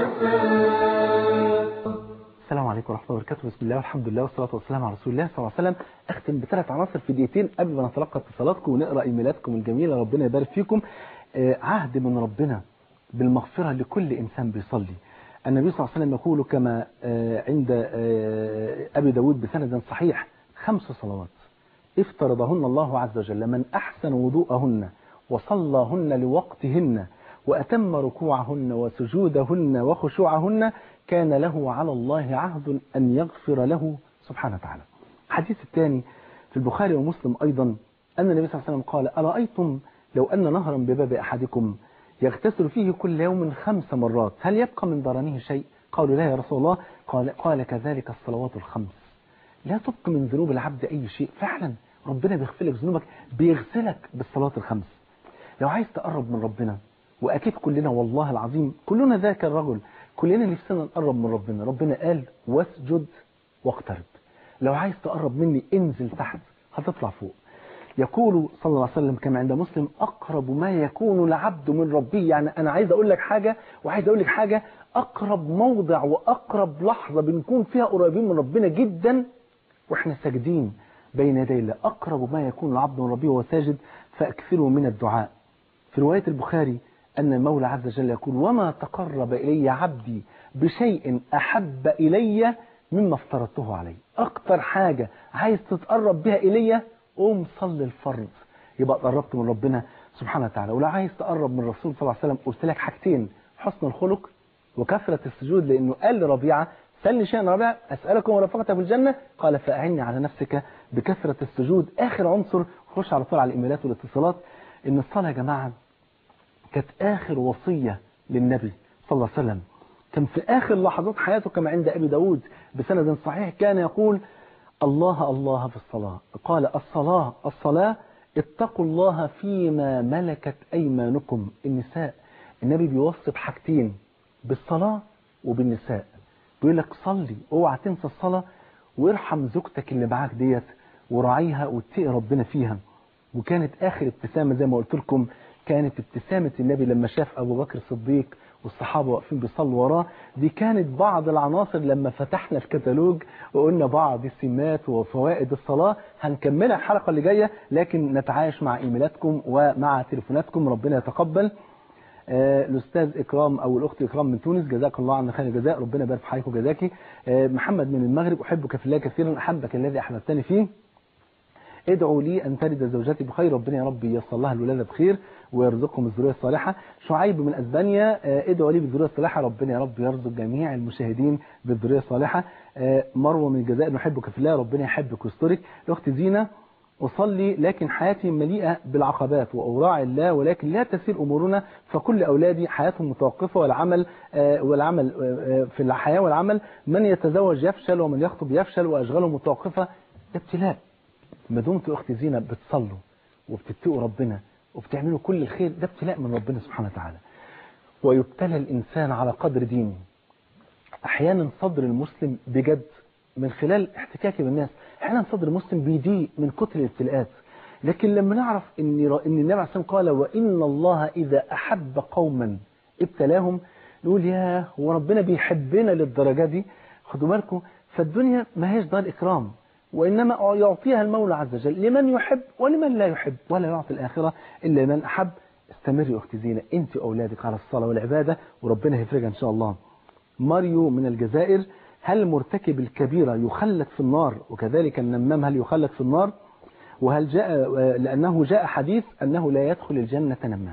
S3: الوفاء
S4: السلام عليكم ورحمة الله وبركاته بسم الله والحمد لله والصلاة والسلام على رسول الله صلى الله عليه وسلم أختم بثلاث عناصر في دقيقتين قبل ما نتلقى اتصالاتكم ونقرأ إيميلاتكم الجميلة ربنا يبارك فيكم آه، عهد من ربنا بالمغفرة لكل إنسان بيصلي النبي صلى الله عليه وسلم يقول كما آه، عند آه، أبي داود بسند صحيح خمس صلوات افترضهن الله عز وجل من أحسن وضوءهن وصلىهن لوقتهن وأتم ركوعهن وسجودهن وخشوعهن كان له على الله عهد أن يغفر له سبحانه وتعالى الحديث الثاني في البخاري ومسلم أيضا أن النبي صلى الله عليه وسلم قال أرأيتم لو أن نهرا بباب أحدكم يغتسل فيه كل يوم خمس مرات هل يبقى من ضرنه شيء قالوا لا يا رسول الله قال, قال كذلك الصلوات الخمس لا تبقى من ذنوب العبد أي شيء فعلا ربنا بيغفر لك ذنوبك بيغسلك بالصلاة الخمس لو عايز تقرب من ربنا وأكيد كلنا والله العظيم كلنا ذاك الرجل كلنا نفسنا نقرب من ربنا ربنا قال واسجد واقترب لو عايز تقرب مني انزل تحت هتطلع فوق يقول صلى الله عليه وسلم كما عند مسلم أقرب ما يكون العبد من ربه يعني أنا عايز أقول لك حاجة وعايز أقول لك حاجة أقرب موضع وأقرب لحظة بنكون فيها قريبين من ربنا جدا وإحنا ساجدين بين يدي الله أقرب ما يكون العبد من ربه وهو ساجد فأكثروا من الدعاء في رواية البخاري أن المولى عز وجل يقول وما تقرب إلي عبدي بشيء أحب إلي مما افترضته عليه أكتر حاجة عايز تتقرب بها إلي قوم صلي الفرض يبقى قربت من ربنا سبحانه وتعالى ولو عايز تقرب من الرسول صلى الله عليه وسلم قلت لك حاجتين حسن الخلق وكثرة السجود لأنه قال لربيعة سلني شيئا رابعا أسألكم ورفقتك في الجنة قال فأعني على نفسك بكثرة السجود آخر عنصر خش على طول على الإيميلات والاتصالات إن الصلاة يا جماعة كانت آخر وصية للنبي صلى الله عليه وسلم كان في آخر لحظات حياته كما عند أبي داود بسند صحيح كان يقول الله الله في الصلاة قال الصلاة الصلاة اتقوا الله فيما ملكت أيمانكم النساء النبي بيوصي بحاجتين بالصلاة وبالنساء بيقول لك صلي اوعى تنسى الصلاة وارحم زوجتك اللي معاك ديت وراعيها واتقي ربنا فيها وكانت آخر ابتسامة زي ما قلت لكم كانت ابتسامة النبي لما شاف أبو بكر الصديق والصحابة واقفين بيصلوا وراه دي كانت بعض العناصر لما فتحنا الكتالوج وقلنا بعض السمات وفوائد الصلاة هنكملها الحلقة اللي جاية لكن نتعايش مع إيميلاتكم ومع تليفوناتكم ربنا يتقبل آه، الأستاذ إكرام أو الأخت إكرام من تونس جزاك الله عنا خير الجزاء ربنا يبارك في حياتك وجزاكي آه، محمد من المغرب أحبك في الله كثيرا أحبك الذي أحببتني فيه ادعوا لي أن تلد زوجتي بخير ربنا يا رب ييسر لها الولادة بخير ويرزقهم الذرية الصالحة شعيب من أسبانيا آه، ادعوا لي بالذرية الصالحة ربنا يا رب يرزق جميع المشاهدين بالذرية الصالحة آه، مروة من الجزائر نحبك في الله ربنا يحبك ويسترك الأخت زينة أصلي لكن حياتي مليئة بالعقبات وأوراع الله ولكن لا تسير أمورنا فكل أولادي حياتهم متوقفة والعمل آه، والعمل آه، في الحياة والعمل من يتزوج يفشل ومن يخطب يفشل وأشغاله متوقفة ده ابتلاء ما دمت أختي زينة بتصلوا وبتتقوا ربنا وبتعملوا كل الخير ده ابتلاء من ربنا سبحانه وتعالى ويبتلى الإنسان على قدر دينه أحيانا صدر المسلم بجد من خلال احتكاكي بالناس أحيانا صدر المسلم بيضيق من كتر الابتلاءات لكن لما نعرف ان ر- ان النبي عليه الصلاه والسلام قال وان الله اذا احب قوما ابتلاهم نقول يا هو ربنا بيحبنا للدرجه دي خدوا بالكم فالدنيا ما هيش دار اكرام وانما يعطيها المولى عز وجل لمن يحب ولمن لا يحب ولا يعطي الاخره الا لمن احب استمري اختي زينه انت واولادك على الصلاه والعباده وربنا هيفرجها ان شاء الله ماريو من الجزائر هل مرتكب الكبيرة يخلد في النار وكذلك النمام هل يخلد في النار وهل جاء لأنه جاء حديث أنه لا يدخل الجنة نمام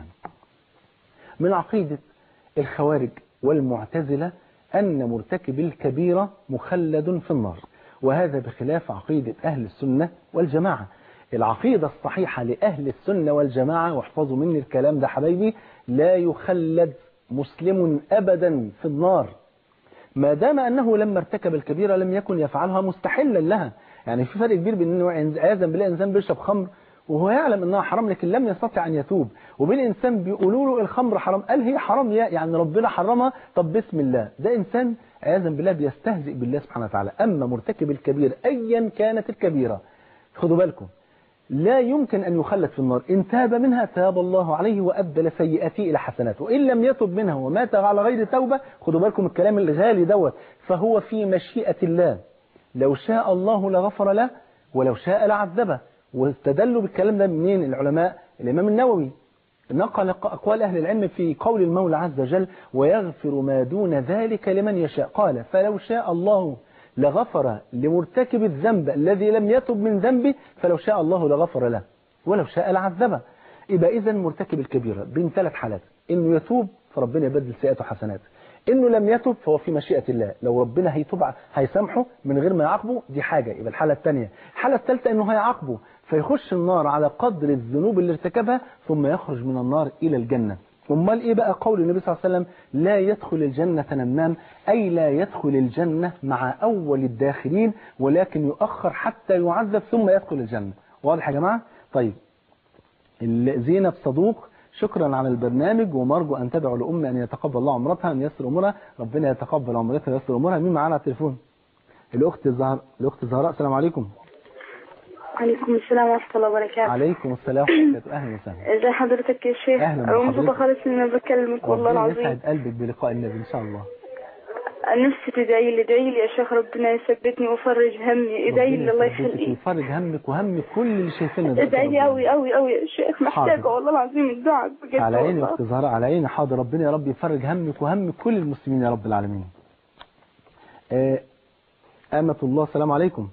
S4: من عقيدة الخوارج والمعتزلة أن مرتكب الكبيرة مخلد في النار وهذا بخلاف عقيدة أهل السنة والجماعة العقيدة الصحيحة لأهل السنة والجماعة واحفظوا مني الكلام ده حبايبي لا يخلد مسلم أبدا في النار ما دام أنه لما ارتكب الكبيرة لم يكن يفعلها مستحلا لها يعني في فرق كبير بين انه عياذا بالله انسان بيشرب خمر وهو يعلم انها حرام لكن لم يستطع ان يتوب وبين انسان بيقولوا له الخمر حرام قال هي حرام يا يعني ربنا حرمها طب بسم الله ده انسان عياذا بالله بيستهزئ بالله سبحانه وتعالى اما مرتكب الكبير ايا كانت الكبيره خدوا بالكم لا يمكن أن يخلد في النار إن تاب منها تاب الله عليه وأبدل سيئاته إلى حسنات وإن لم يتب منها ومات على غير توبة خدوا بالكم الكلام الغالي دوت فهو في مشيئة الله لو شاء الله لغفر له ولو شاء لعذبه واستدلوا بالكلام ده منين العلماء الإمام النووي نقل أقوال أهل العلم في قول المولى عز وجل ويغفر ما دون ذلك لمن يشاء قال فلو شاء الله لغفر لمرتكب الذنب الذي لم يتب من ذنبه فلو شاء الله لغفر له ولو شاء لعذبه يبقى إذا مرتكب الكبيرة بين ثلاث حالات إنه يتوب فربنا يبدل سيئاته حسنات إنه لم يتب فهو في مشيئة الله لو ربنا هيتوب هيسامحه من غير ما يعاقبه دي حاجة يبقى الحالة الثانية الحالة الثالثة إنه هيعاقبه فيخش النار على قدر الذنوب اللي ارتكبها ثم يخرج من النار إلى الجنة امال ايه بقى قول النبي صلى الله عليه وسلم لا يدخل الجنة نمام اي لا يدخل الجنة مع اول الداخلين ولكن يؤخر حتى يعذب ثم يدخل الجنة واضح يا جماعة طيب زينب صدوق شكرا على البرنامج ومرجو ان تدعو لامي ان يتقبل الله عمرتها ان يسر امورها ربنا يتقبل عمرتها ويسر امورها مين معانا على التليفون الاخت الزهر الاخت زهراء السلام عليكم
S5: عليكم السلام ورحمة الله وبركاته
S4: عليكم السلام ورحمه الله اهلا وسهلا
S5: ازي حضرتك يا شيخ
S4: أهلا
S5: أنا مبسوطة
S4: بحضرتك.
S5: خالص ان انا بكلمك والله
S4: ربنا
S5: العظيم
S4: يسعد قلبك بلقاء النبي ان شاء الله
S5: نفسي تدعي لي ادعي لي يا شيخ ربنا يثبتني ويفرج همي ادعي لي الله
S4: ربنا يثبتك
S5: يخليك
S4: ويفرج همك وهم كل اللي شايفيننا دلوقتي
S5: ادعي لي
S4: ربنا.
S5: قوي قوي قوي يا شيخ محتاجة
S4: حاضر.
S5: والله العظيم الدعاء بجد
S4: على عيني يا
S5: والله
S4: اخت زهراء على عيني حاضر ربنا يا رب يفرج همك وهم كل المسلمين يا رب العالمين آه، أمة الله السلام عليكم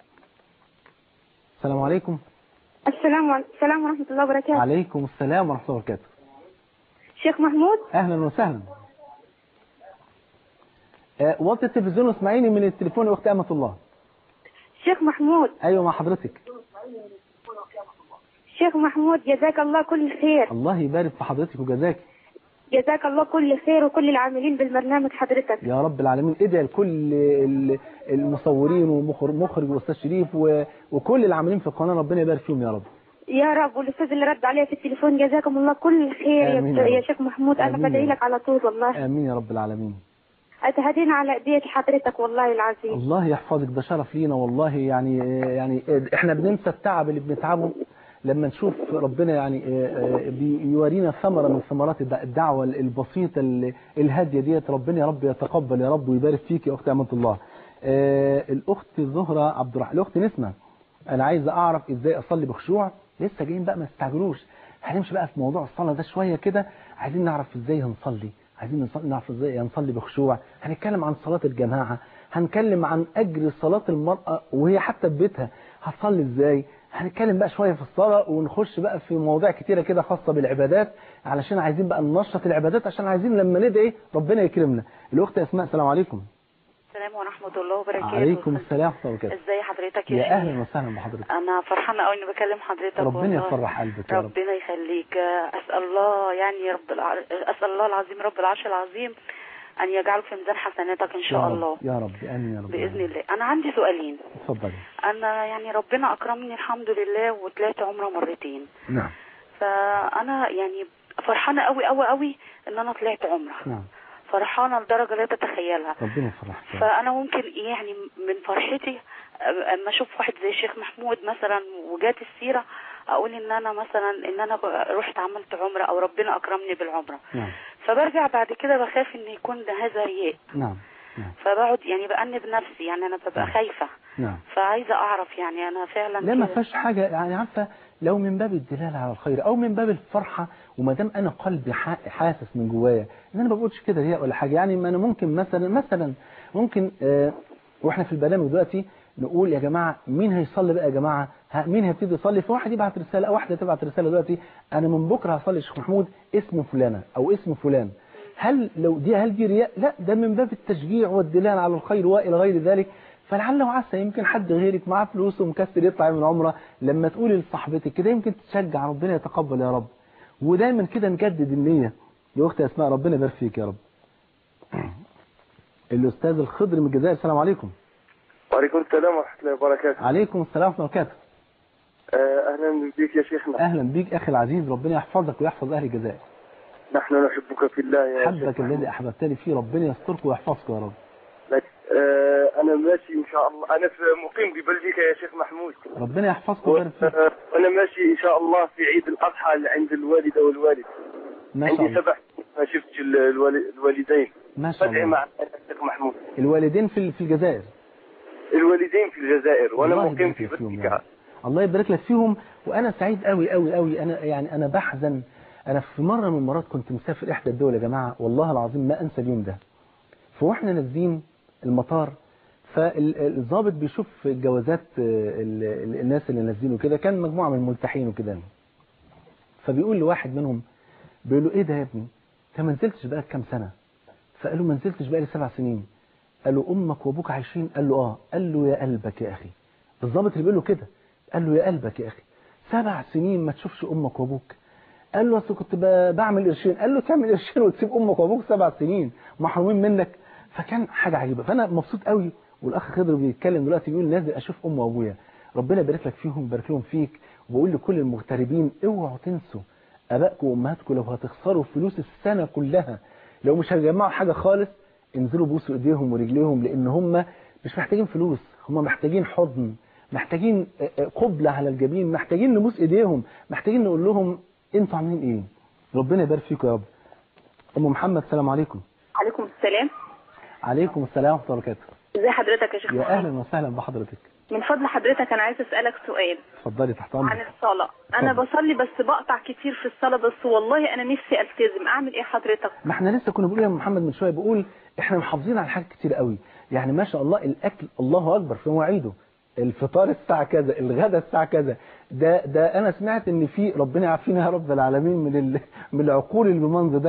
S4: السلام عليكم
S5: السلام عليكم السلام ورحمة الله وبركاته
S4: عليكم السلام ورحمة الله وبركاته
S5: شيخ محمود
S4: أهلا وسهلا آه، وطي التلفزيون واسمعيني من التليفون يا اختي امه الله
S5: شيخ محمود
S4: ايوه مع حضرتك
S5: شيخ محمود جزاك الله كل خير
S4: الله يبارك في حضرتك وجزاك
S5: جزاك الله كل خير وكل العاملين بالبرنامج حضرتك
S4: يا رب العالمين ادعي لكل ال- المصورين ومخرج واستاذ شريف و- وكل العاملين في القناه ربنا يبارك فيهم يا رب
S5: يا رب والاستاذ اللي رد عليا في التليفون جزاكم الله كل خير
S4: آمين
S5: يا,
S4: يا
S5: يا
S4: رب.
S5: شيخ محمود انا
S4: آمين يا
S5: بدعي
S4: رب.
S5: لك على طول والله
S4: امين يا رب العالمين
S5: اتهدينا على ايديك حضرتك والله العظيم
S4: الله يحفظك ده شرف لينا والله يعني يعني احنا بننسى التعب اللي بنتعبه لما نشوف ربنا يعني بيورينا ثمرة من ثمرات الدع- الدعوة البسيطة ال- الهادية ديت ربنا يا رب يتقبل يا رب ويبارك فيك يا أختي أمانة الله آه، الأخت زهرة عبد الرحمن الأخت نسمة أنا عايز أعرف إزاي أصلي بخشوع لسه جايين بقى ما تستعجلوش هنمشي بقى في موضوع الصلاة ده شوية كده عايزين نعرف إزاي هنصلي عايزين نص- نعرف إزاي هنصلي بخشوع هنتكلم عن صلاة الجماعة هنتكلم عن أجر صلاة المرأة وهي حتى في بيتها هتصلي إزاي هنتكلم بقى شوية في الصلاة ونخش بقى في مواضيع كتيرة كده خاصة بالعبادات علشان عايزين بقى ننشط العبادات عشان عايزين لما ندعي ربنا يكرمنا الأخت أسماء السلام عليكم
S6: السلام ورحمة الله وبركاته
S4: عليكم السلام ورحمة الله وبركاته
S6: ازاي حضرتك يا
S4: يا
S6: شيخ؟
S4: أهلا وسهلا بحضرتك
S6: انا فرحانة قوي اني بكلم حضرتك
S4: ربنا
S6: والله.
S4: يفرح قلبك يا رب
S6: ربنا يخليك اسال الله يعني رب الع... اسال الله العظيم رب العرش العظيم ان يجعله في ميزان حسناتك ان
S4: يا
S6: شاء
S4: رب
S6: الله
S4: يا رب آمين يا رب
S6: باذن الله انا عندي سؤالين
S4: اتفضلي
S6: انا يعني ربنا اكرمني الحمد لله وطلعت عمره مرتين
S4: نعم
S6: فانا يعني فرحانة قوي قوي قوي ان انا طلعت عمره
S4: نعم
S6: فرحانة لدرجة لا تتخيلها
S4: ربنا يفرحك يا رب.
S6: فانا ممكن يعني من فرحتي اما اشوف واحد زي الشيخ محمود مثلا وجات السيره اقول ان انا مثلا ان انا رحت عملت عمره او ربنا اكرمني بالعمره
S4: نعم
S6: فبرجع بعد كده بخاف ان يكون ده هذا رياء
S4: نعم نعم
S6: فبقعد يعني بأنب نفسي يعني انا ببقى
S4: نعم.
S6: خايفه
S4: نعم
S6: فعايزه اعرف يعني انا فعلا
S4: لا ما
S6: كده.
S4: فيهاش حاجة يعني عارفة لو من باب الدلالة على الخير أو من باب الفرحة وما دام أنا قلبي ح- حاسس من جوايا إن أنا ما بقولش كده رياء ولا حاجة يعني ما أنا ممكن مثلا مثلا ممكن آه وإحنا في البرنامج دلوقتي نقول يا جماعة مين هيصلي بقى يا جماعة ها مين هيبتدي يصلي فواحد يبعت رسالة أو واحدة تبعت رسالة دلوقتي أنا من بكرة هصلي الشيخ محمود اسم فلانة أو اسم فلان هل لو دي هل دي رياء لا ده من باب التشجيع والدلال على الخير والى غير ذلك فلعل وعسى يمكن حد غيرك معاه فلوس ومكسر يطلع من عمره لما تقولي لصاحبتك كده يمكن تشجع ربنا يتقبل يا رب ودايما كده نجدد النية يا اختي اسماء ربنا يبارك فيك يا رب الاستاذ الخضر من الجزائر السلام عليكم
S7: وعليكم السلام ورحمة الله وبركاته
S4: عليكم السلام ورحمه الله وبركاته
S7: آه، أهلا بك يا شيخنا
S4: اهلا بيك اخي العزيز ربنا يحفظك ويحفظ اهل الجزائر
S7: نحن نحبك في الله يا
S4: حبك
S7: شيخ
S4: الذي احببتني فيه ربنا يسترك ويحفظك يا رب
S7: لك. آه، أنا ماشي إن شاء الله أنا في مقيم ببلجيكا يا شيخ محمود
S4: ربنا يحفظك
S7: و-
S4: ويبارك فيك
S7: آه، وأنا ماشي إن شاء الله في عيد الأضحى اللي عند الوالدة والوالد
S4: ما شاء
S7: عندي
S4: الله
S7: سبع سنين ما شفتش ال- الوالي- الوالدين
S4: ما شاء
S7: بدعي
S4: الله
S7: مع الشيخ محمود
S4: الوالدين في في الجزائر
S7: الوالدين في الجزائر وأنا
S4: الله
S7: مقيم
S4: يبارك
S7: في
S4: لك فيهم يا
S7: بلجيكا
S4: رب. الله يبارك لك فيهم وانا سعيد قوي قوي قوي انا يعني انا بحزن انا في مره من المرات كنت مسافر احدى الدول يا جماعه والله العظيم ما انسى اليوم ده فواحنا نازلين المطار فالضابط بيشوف جوازات ال- ال- الناس اللي نازلين وكده كان مجموعه من الملتحين وكده فبيقول لواحد منهم بيقول له ايه ده يا ابني انت ما نزلتش بقالك كام سنه فقال له ما نزلتش بقالي سبع سنين قال له امك وابوك عايشين قال له اه قال له يا قلبك يا اخي الضابط اللي بيقول له كده قال له يا قلبك يا اخي سبع سنين ما تشوفش امك وابوك قال له اصل كنت ب- بعمل قرشين قال له تعمل قرشين وتسيب امك وابوك سبع سنين محرومين منك فكان حاجه عجيبه فانا مبسوط قوي والاخ خضر بيتكلم دلوقتي بيقول نازل اشوف امي وابويا ربنا يبارك لك فيهم يبارك لهم فيك وبقول لكل المغتربين اوعوا تنسوا ابائكم وامهاتكم لو هتخسروا فلوس السنه كلها لو مش هتجمعوا حاجه خالص انزلوا بوسوا ايديهم ورجليهم لان هم مش محتاجين فلوس هم محتاجين حضن محتاجين آه، آه، قبلة على الجبين محتاجين نبوس ايديهم محتاجين نقول لهم انتوا عاملين ايه ربنا يبارك فيكم يا رب ام محمد السلام عليكم
S5: عليكم السلام
S4: عليكم السلام ورحمه الله وبركاته
S5: ازي حضرتك يا شيخ
S4: يا
S5: محمود
S4: اهلا وسهلا بحضرتك
S5: من فضل حضرتك انا عايزه اسالك سؤال
S4: اتفضلي تحت
S5: عن
S4: امرك
S5: الصلاه انا
S4: اتفضل.
S5: بصلي بس بقطع كتير في الصلاه بس والله انا نفسي التزم اعمل ايه حضرتك
S4: ما احنا لسه كنا بنقول يا محمد من شويه بقول احنا محافظين على حاجات كتير قوي يعني ما شاء الله الاكل الله اكبر في مواعيده الفطار الساعه كذا الغداء الساعه كذا ده ده انا سمعت ان في ربنا يعافينا يا رب العالمين من ال... من العقول اللي بالمنظر ده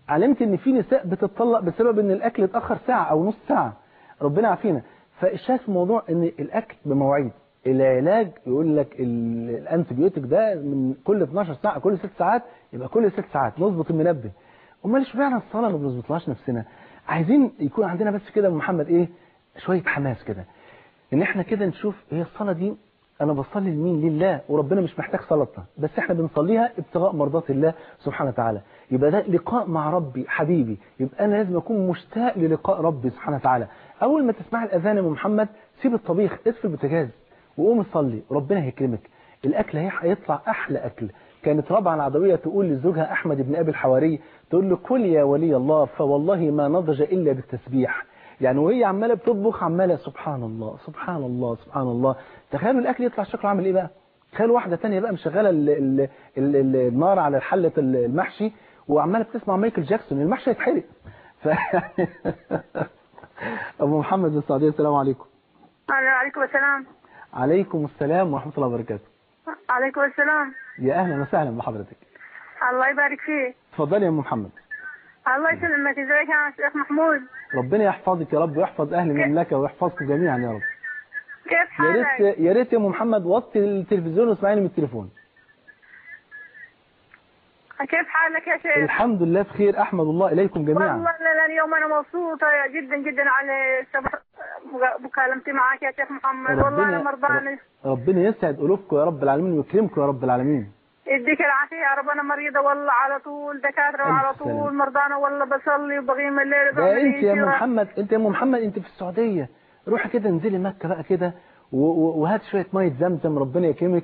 S4: علمت ان في نساء بتطلق بسبب ان الاكل اتاخر ساعه او نص ساعه ربنا يعافينا فالشاهد في الموضوع ان الاكل بمواعيد العلاج يقول لك ال- الانتبيوتيك ده من كل 12 ساعه كل 6 ساعات يبقى كل 6 ساعات نظبط المنبه امال اشمعنى الصلاه ما بنظبطلهاش نفسنا عايزين يكون عندنا بس كده يا محمد ايه شويه حماس كده ان احنا كده نشوف هي الصلاه دي انا بصلي لمين لله وربنا مش محتاج صلاتنا بس احنا بنصليها ابتغاء مرضات الله سبحانه وتعالى يبقى ده لقاء مع ربي حبيبي يبقى انا لازم اكون مشتاق للقاء ربي سبحانه وتعالى اول ما تسمع الاذان يا أم محمد سيب الطبيخ اطفي البوتاجاز وقوم صلي ربنا هيكرمك الاكل هي- هيطلع احلى اكل كانت رابعه العدويه تقول لزوجها احمد بن ابي الحواري تقول له كل يا ولي الله فوالله ما نضج الا بالتسبيح يعني وهي عماله بتطبخ عماله سبحان الله سبحان الله سبحان الله تخيلوا الاكل يطلع شكله عامل ايه بقى تخيلوا واحده تانية بقى مشغله ال- ال- ال- ال- النار على حله ال- المحشي وعماله بتسمع مايكل جاكسون المحشي هيتحرق ف... ابو محمد من السعوديه السلام عليكم
S5: عليكم السلام
S4: عليكم السلام ورحمه الله وبركاته
S5: عليكم السلام
S4: يا اهلا وسهلا بحضرتك
S5: الله يبارك فيك
S4: اتفضلي يا ام محمد
S5: الله يسلمك ازيك يا شيخ محمود
S4: ربنا يحفظك يا رب ويحفظ اهل المملكه ويحفظكم جميعا يا رب
S5: كيف
S4: يا
S5: حالك
S4: ريت يا ريت يا ام محمد وطي التلفزيون واسمعيني من التليفون
S5: كيف حالك يا شيخ
S4: الحمد لله بخير احمد الله اليكم جميعا
S5: والله أنا اليوم انا مبسوطه جدا جدا على سبب مكالمتي معك يا شيخ محمد والله انا مرضانه
S4: ربنا يسعد قلوبكم يا رب العالمين ويكرمكم يا رب العالمين
S5: يديك العافيه يا رب انا مريضه والله على طول دكاتره
S4: ألف
S5: على
S4: سلامة.
S5: طول مرضانه والله بصلي وبغيم الليل
S4: ده
S5: بعمل
S4: انت يا ام
S5: هجرة.
S4: محمد انت يا ام محمد انت في السعوديه روحي كده انزلي مكه بقى كده و- و- وهات شويه ميه زمزم ربنا يكرمك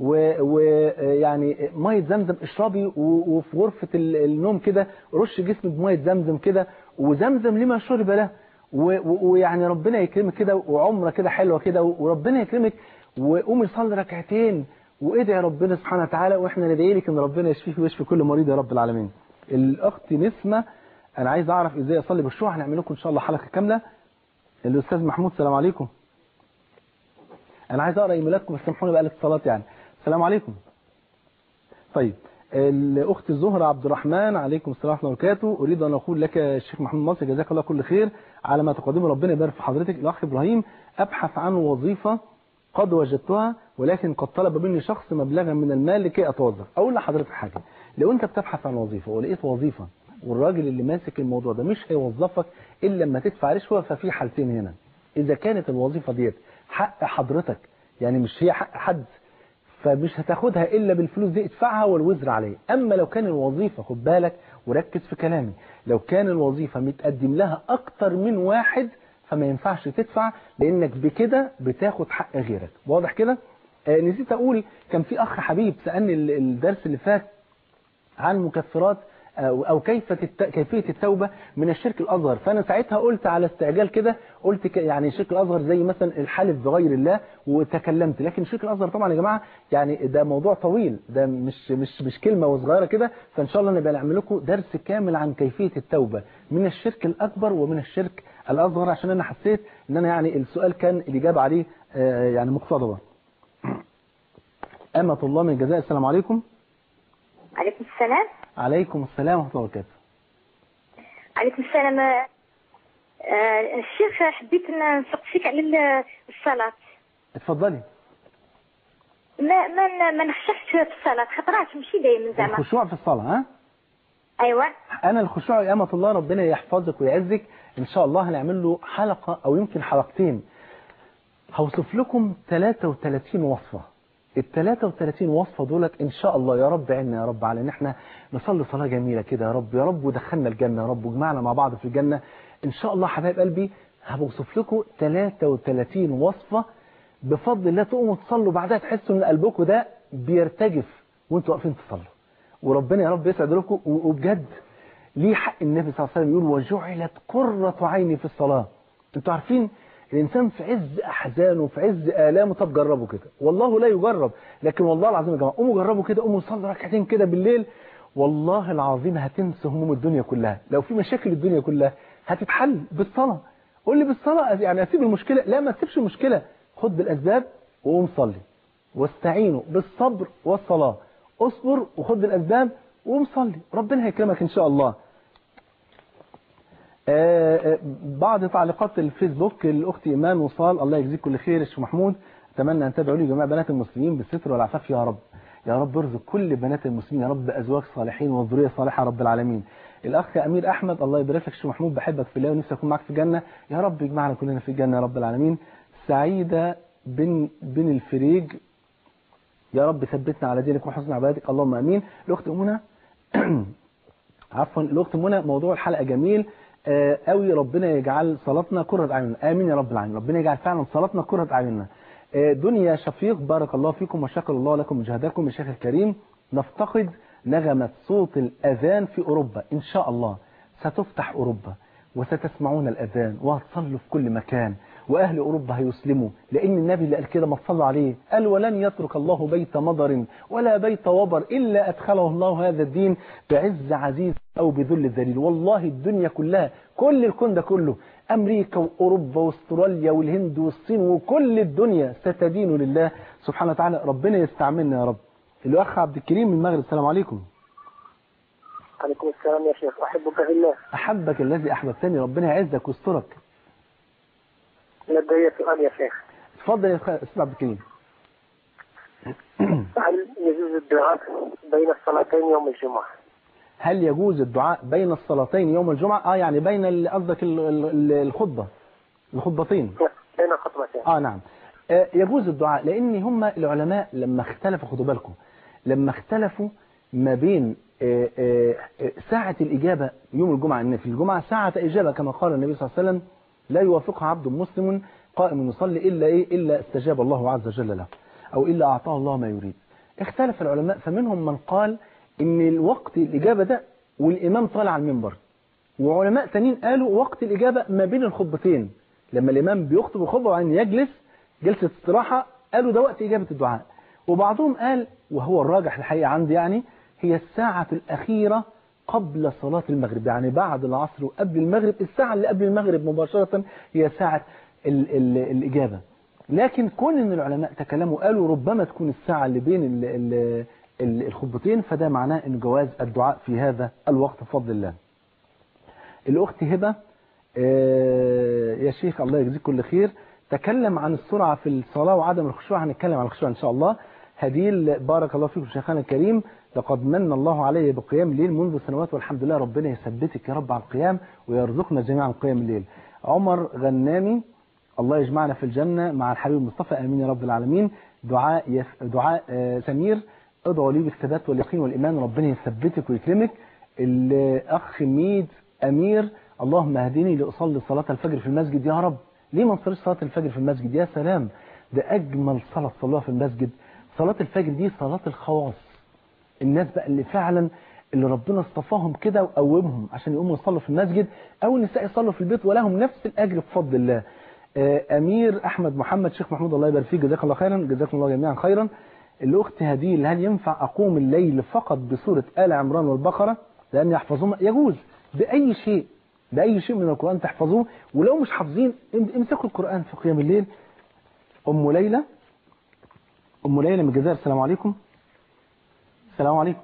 S4: ويعني ميه زمزم اشربي و- وفي غرفه ال- النوم كده رش جسمك بميه زمزم كده وزمزم لما شرب له و- و- ويعني ربنا يكرمك كده وعمره كده حلوه كده وربنا يكرمك وقومي صلي ركعتين وادعي ربنا سبحانه وتعالى واحنا ندعي لك ان ربنا يشفيك ويشفي كل مريض يا رب العالمين. الاخت نسمه انا عايز اعرف ازاي اصلي بالشوع هنعمل لكم ان شاء الله حلقه كامله. الاستاذ محمود السلام عليكم. انا عايز اقرا ايميلاتكم بس سامحوني بقى الاتصالات يعني. السلام عليكم. طيب الاخت الزهرة عبد الرحمن عليكم السلام ورحمه الله وبركاته اريد ان اقول لك يا شيخ محمود مصر جزاك الله كل خير على ما تقدمه ربنا يبارك في حضرتك الاخ ابراهيم ابحث عن وظيفه قد وجدتها ولكن قد طلب مني شخص مبلغا من المال لكي اتوظف اقول لحضرتك حاجه لو انت بتبحث عن وظيفه ولقيت وظيفه والراجل اللي ماسك الموضوع ده مش هيوظفك الا لما تدفع رشوه ففي حالتين هنا اذا كانت الوظيفه ديت حق حضرتك يعني مش هي حق حد فمش هتاخدها الا بالفلوس دي ادفعها والوزر عليه اما لو كان الوظيفه خد بالك وركز في كلامي لو كان الوظيفه متقدم لها اكتر من واحد فما ينفعش تدفع لانك بكده بتاخد حق غيرك واضح كده آه نسيت اقول كان في اخ حبيب سالني ال- الدرس اللي فات عن مكفرات أو أو كيف الت- كيفية التوبة من الشرك الأصغر فأنا ساعتها قلت على استعجال كده قلت ك- يعني الشرك الأصغر زي مثلا الحلف بغير الله وتكلمت لكن الشرك الأصغر طبعا يا جماعة يعني ده موضوع طويل ده مش مش مش كلمة وصغيرة كده فإن شاء الله نبقى نعمل لكم درس كامل عن كيفية التوبة من الشرك الأكبر ومن الشرك الأصغر عشان أنا حسيت إن أنا يعني السؤال كان الإجابة عليه آه، يعني مقتضبة أمة الله من الجزائر السلام عليكم
S8: عليكم السلام
S4: عليكم السلام ورحمة الله وبركاته
S8: عليكم السلام آه، آه، الشيخ حبيت نسق فيك على ال- الصلاة
S4: اتفضلي
S8: ما ما ما نخشعش في الصلاة خطرات ماشي دايما زعما
S4: الخشوع في الصلاة ها
S8: ايوه
S4: انا الخشوع يا امة الله ربنا يحفظك ويعزك ان شاء الله هنعمل له حلقة او يمكن حلقتين هوصف لكم 33 وصفة ال 33 وصفة دولت ان شاء الله يا رب عنا يا رب على ان احنا نصلي صلاة جميلة كده يا رب يا رب ودخلنا الجنة يا رب وجمعنا مع بعض في الجنة ان شاء الله حبايب قلبي هبوصف لكم 33 وصفة بفضل الله تقوموا تصلوا بعدها تحسوا ان قلبكم ده بيرتجف وانتوا واقفين تصلوا وربنا يا رب يسعد لكم و- وبجد ليه حق النبي صلى الله عليه وسلم يقول وجعلت قرة عيني في الصلاة انتوا عارفين الإنسان في عز أحزانه في عز آلامه طب جربوا كده والله لا يجرب لكن والله العظيم يا جماعة قوموا جربوا كده قوموا صلوا ركعتين كده بالليل والله العظيم هتنسى هموم الدنيا كلها لو في مشاكل الدنيا كلها هتتحل بالصلاة قول لي بالصلاة يعني أسيب المشكلة لا ما تسيبش المشكلة خد بالأسباب وقوم صلي واستعينوا بالصبر والصلاة اصبر وخد بالأسباب وقوم صلي ربنا هيكرمك إن شاء الله آه، آه، بعض تعليقات الفيسبوك الاخت ايمان وصال الله يجزيك كل خير الشيخ محمود اتمنى ان تدعوا لي جميع بنات المسلمين بالستر والعفاف يا رب يا رب ارزق كل بنات المسلمين يا رب بازواج صالحين وذريه صالحه يا رب العالمين الاخ امير احمد الله يبارك لك الشيخ محمود بحبك في الله ونفسي اكون معاك في الجنه يا رب يجمعنا كلنا في الجنه يا رب العالمين سعيده بن بن الفريج يا رب ثبتنا على دينك وحسن عبادتك اللهم امين الاخت منى عفوا الاخت منى موضوع الحلقه جميل آه، قوي ربنا يجعل صلاتنا قرة اعيننا امين يا رب العالمين ربنا يجعل فعلا صلاتنا قرة اعيننا آه، دنيا شفيق بارك الله فيكم وشكر الله لكم جهدكم يا شيخ الكريم نفتقد نغمة صوت الأذان في أوروبا إن شاء الله ستفتح أوروبا وستسمعون الأذان وهتصلوا في كل مكان وأهل أوروبا هيسلموا لأن النبي اللي قال كده ما صلوا عليه قال ولن يترك الله بيت مضر ولا بيت وبر إلا أدخله الله هذا الدين بعز عزيز أو بذل ذليل والله الدنيا كلها كل الكون ده كله أمريكا وأوروبا واستراليا والهند والصين وكل الدنيا ستدين لله سبحانه وتعالى ربنا يستعملنا يا رب الأخ عبد الكريم من المغرب السلام عليكم
S7: عليكم السلام يا شيخ أحبك في الله
S4: أحبك الذي أحببتني ربنا يعزك ويسترك
S7: لدي سؤال يا شيخ
S4: اتفضل يا أخ- أستاذ عبد الكريم
S7: هل يجوز الدعاء بين الصلاتين يوم الجمعة
S4: هل يجوز الدعاء بين الصلاتين يوم الجمعة اه يعني بين ال- قصدك ال- ال- الخطبة الخطبتين
S7: بين خطبتين
S4: اه نعم آه، يجوز الدعاء لان هم العلماء لما اختلفوا خدوا بالكم لما اختلفوا ما بين آه، آه، آه، ساعة الإجابة يوم الجمعة إن في الجمعة ساعة إجابة كما قال النبي صلى الله عليه وسلم لا يوافقها عبد مسلم قائم يصلي إلا إيه إلا استجاب الله عز وجل له أو إلا أعطاه الله ما يريد اختلف العلماء فمنهم من قال إن الوقت الإجابة ده والإمام طالع على المنبر وعلماء تانيين قالوا وقت الإجابة ما بين الخطبتين لما الإمام بيخطب الخطبة وبعدين يجلس جلسة استراحة قالوا ده وقت إجابة الدعاء وبعضهم قال وهو الراجح الحقيقة عندي يعني هي الساعة الأخيرة قبل صلاة المغرب يعني بعد العصر وقبل المغرب الساعة اللي قبل المغرب مباشرة هي ساعة ال ال الإجابة لكن كون ان العلماء تكلموا قالوا ربما تكون الساعة اللي بين ال ال ال الخطبتين فده معناه ان جواز الدعاء في هذا الوقت بفضل الله الأخت هبة آه، يا شيخ الله يجزيك كل خير تكلم عن السرعة في الصلاة وعدم الخشوع هنتكلم عن الخشوع إن شاء الله هديل بارك الله فيكم شيخنا الكريم لقد من الله علي بقيام الليل منذ سنوات والحمد لله ربنا يثبتك يا رب على القيام ويرزقنا جميعا قيام الليل عمر غنامي الله يجمعنا في الجنة مع الحبيب المصطفى آمين يا رب العالمين دعاء يف... دعاء آه، سمير ادعوا لي بالثبات واليقين والإيمان ربنا يثبتك ويكرمك الأخ ميد أمير اللهم اهدني لأصلي صلاة الفجر في المسجد يا رب ليه ما نصليش صلاة الفجر في المسجد يا سلام ده أجمل صلاة صلوها في المسجد صلاة الفجر دي صلاة الخواص الناس بقى اللي فعلا اللي ربنا اصطفاهم كده وقومهم عشان يقوموا يصلوا في المسجد او النساء يصلوا في البيت ولهم نفس الاجر بفضل الله آه، امير احمد محمد شيخ محمود الله يبارك فيك جزاك الله خيرا جزاكم الله جميعا خيرا الاخت هديل هل ينفع اقوم الليل فقط بسوره ال عمران والبقره لان يحفظون يجوز باي شيء باي شيء من القران تحفظوه ولو مش حافظين ام- امسكوا القران في قيام الليل ام ليلى ام ليلى من الجزائر السلام عليكم السلام عليكم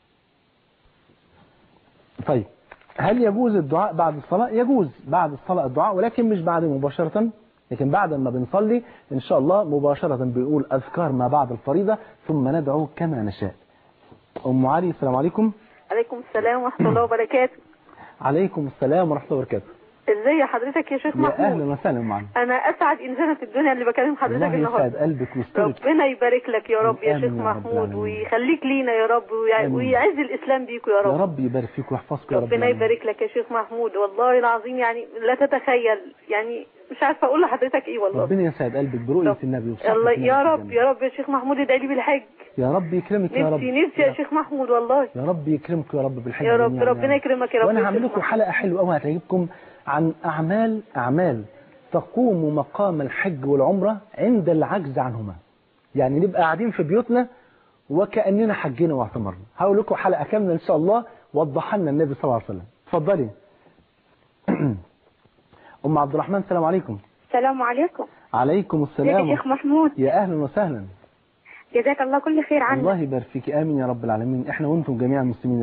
S4: طيب هل يجوز الدعاء بعد الصلاة؟ يجوز بعد الصلاة الدعاء ولكن مش بعد مباشرة لكن بعد ما بنصلي إن شاء الله مباشرة بنقول أذكار ما بعد الفريضة ثم ندعو كما نشاء أم علي السلام عليكم
S5: عليكم السلام ورحمة الله وبركاته
S4: عليكم السلام ورحمة الله وبركاته
S5: ازي حضرتك يا شيخ
S4: يا
S5: محمود
S4: أهلا وسهلا معنا
S5: انا اسعد انسانة في الدنيا اللي بكلم حضرتك
S4: الله
S5: النهارده
S4: يسعد قلبك ويسترك
S5: ربنا يبارك لك يا رب يا
S4: آمين
S5: شيخ
S4: يا رب
S5: محمود
S4: العالمين.
S5: ويخليك لينا يا رب ويع-
S4: آمين.
S5: ويعز الاسلام بيكم يا
S4: يا
S5: رب
S4: رب يبارك فيك ويحفظك يا رب
S5: ربنا
S4: العالمين.
S5: يبارك لك يا شيخ محمود والله العظيم يعني لا تتخيل يعني مش عارفه اقول لحضرتك ايه والله
S4: ربنا يسعد قلبك برؤية
S5: رب-
S4: النبي وصحبة
S5: الله
S4: النبي
S5: يا
S4: في
S5: رب
S4: الجنة.
S5: يا رب يا شيخ محمود ادعي لي بالحج
S4: يا رب يكرمك يا رب
S5: نفسي نفسي يا شيخ محمود والله
S4: يا رب يكرمك يا رب بالحج
S5: يا رب
S4: جميعاً
S5: ربنا يكرمك يا رب
S4: وانا
S5: يا
S4: هعمل
S5: شيخ
S4: لكم
S5: محمود.
S4: حلقه حلوه قوي هتعجبكم عن اعمال اعمال تقوم مقام الحج والعمره عند العجز عنهما يعني نبقى قاعدين في بيوتنا وكاننا حجينا واعتمرنا هقول لكم حلقه كامله ان شاء الله وضحها لنا النبي صلى الله عليه وسلم اتفضلي ام عبد الرحمن السلام عليكم
S8: السلام عليكم
S4: عليكم
S8: ازيك يا
S4: السلام
S8: شيخ محمود
S4: يا اهلا وسهلا
S8: جزاك الله كل خير عنك
S4: الله يبارك فيك امين يا رب العالمين احنا وانتم جميعا مسلمين يا رب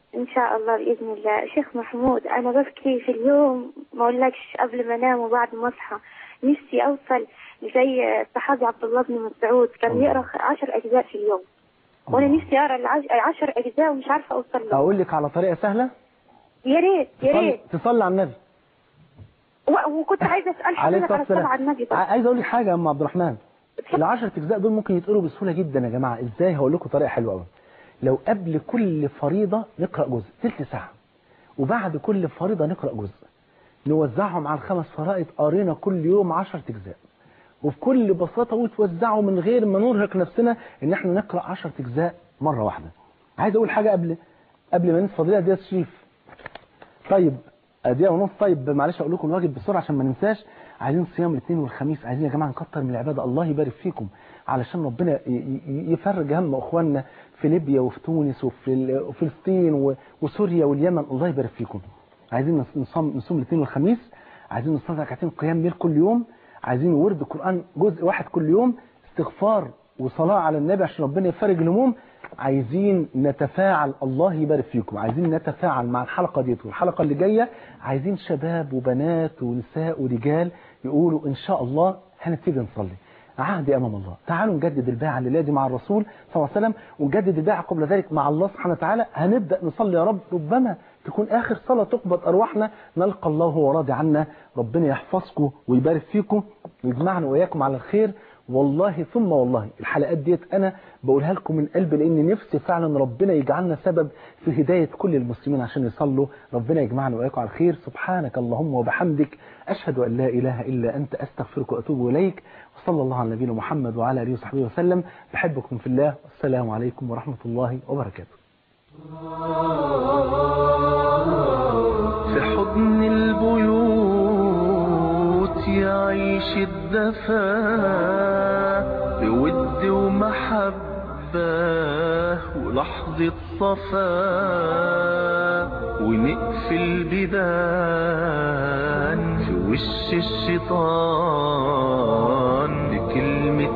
S8: إن شاء الله بإذن الله شيخ محمود أنا ببكي في اليوم ما أقولكش قبل ما أنام وبعد ما أصحى نفسي أوصل زي الصحابي عبد الله بن مسعود كان يقرأ عشر أجزاء في اليوم وأنا نفسي أقرأ العش- عشر أجزاء ومش عارفة أوصل له
S4: اقول لك على طريقه سهله
S8: يا ريت يا
S4: تصلي,
S8: ريت
S4: تصلي على النبي
S8: و- وكنت عايزة أسأل
S4: عليه
S8: حضرتك على
S4: الصلاه
S8: الصلاة على النبي
S4: والسلام
S8: بقى
S4: عايز اقول لك حاجه يا ام عبد الرحمن العشر اجزاء دول ممكن يتقروا بسهوله جدا يا جماعه ازاي هقول لكم طريقه حلوه قوي لو قبل كل فريضه نقرا جزء ثلث ساعه وبعد كل فريضه نقرا جزء نوزعهم على الخمس فرائض قرينا كل يوم 10 اجزاء وبكل بساطه وتوزعوا من غير ما نرهق نفسنا ان احنا نقرا 10 اجزاء مره واحده عايز اقول حاجه قبل قبل ما ننسى فضيله دي شريف طيب دقيقه ونص طيب معلش اقول لكم الواجب بسرعه عشان ما ننساش عايزين صيام الاثنين والخميس عايزين يا جماعه نكتر من العباده الله يبارك فيكم علشان ربنا ي- ي- يفرج هم اخواننا في ليبيا وفي تونس وفي ال- وفلسطين و- وسوريا واليمن الله يبارك فيكم عايزين نص- نصوم نصوم الاثنين والخميس عايزين نصلي ركعتين قيام ليل كل يوم عايزين ورد قران جزء واحد كل يوم استغفار وصلاه على النبي عشان ربنا يفرج الهموم عايزين نتفاعل الله يبارك فيكم عايزين نتفاعل مع الحلقة ديت والحلقة اللي جاية عايزين شباب وبنات ونساء ورجال يقولوا إن شاء الله هنبتدي نصلي عهد أمام الله تعالوا نجدد البيعة الليلة دي مع الرسول صلى الله عليه وسلم ونجدد البيعة قبل ذلك مع الله سبحانه وتعالى هنبدأ نصلي يا رب ربما تكون آخر صلاة تقبض أرواحنا نلقى الله وهو راضي عنا ربنا يحفظكم ويبارك فيكم ويجمعنا وإياكم على الخير والله ثم والله الحلقات ديت انا بقولها لكم من قلبي لان نفسي فعلا ربنا يجعلنا سبب في هداية كل المسلمين عشان يصلوا ربنا يجمعنا وإياكم على الخير سبحانك اللهم وبحمدك أشهد أن لا إله إلا أنت أستغفرك وأتوب إليك وصلى الله على نبينا محمد وعلى آله وصحبه وسلم بحبكم في الله والسلام عليكم ورحمة الله وبركاته
S2: في حضن البيوت يعيش الدفا بود ومحبة ولحظة صفا ونقفل بيبان في وش الشيطان بكلمة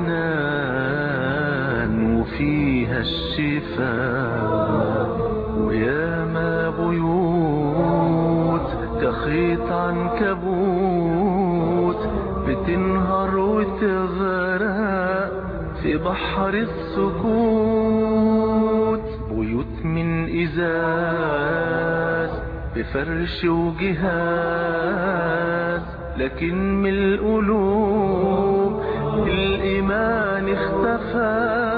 S2: حنان وفيها الشفاء وياما بيوت كخيط عنكبوت بتنهار وتغرق في بحر السكوت بيوت من إزاز بفرش وجهاز لكن من القلوب الإيمان اختفى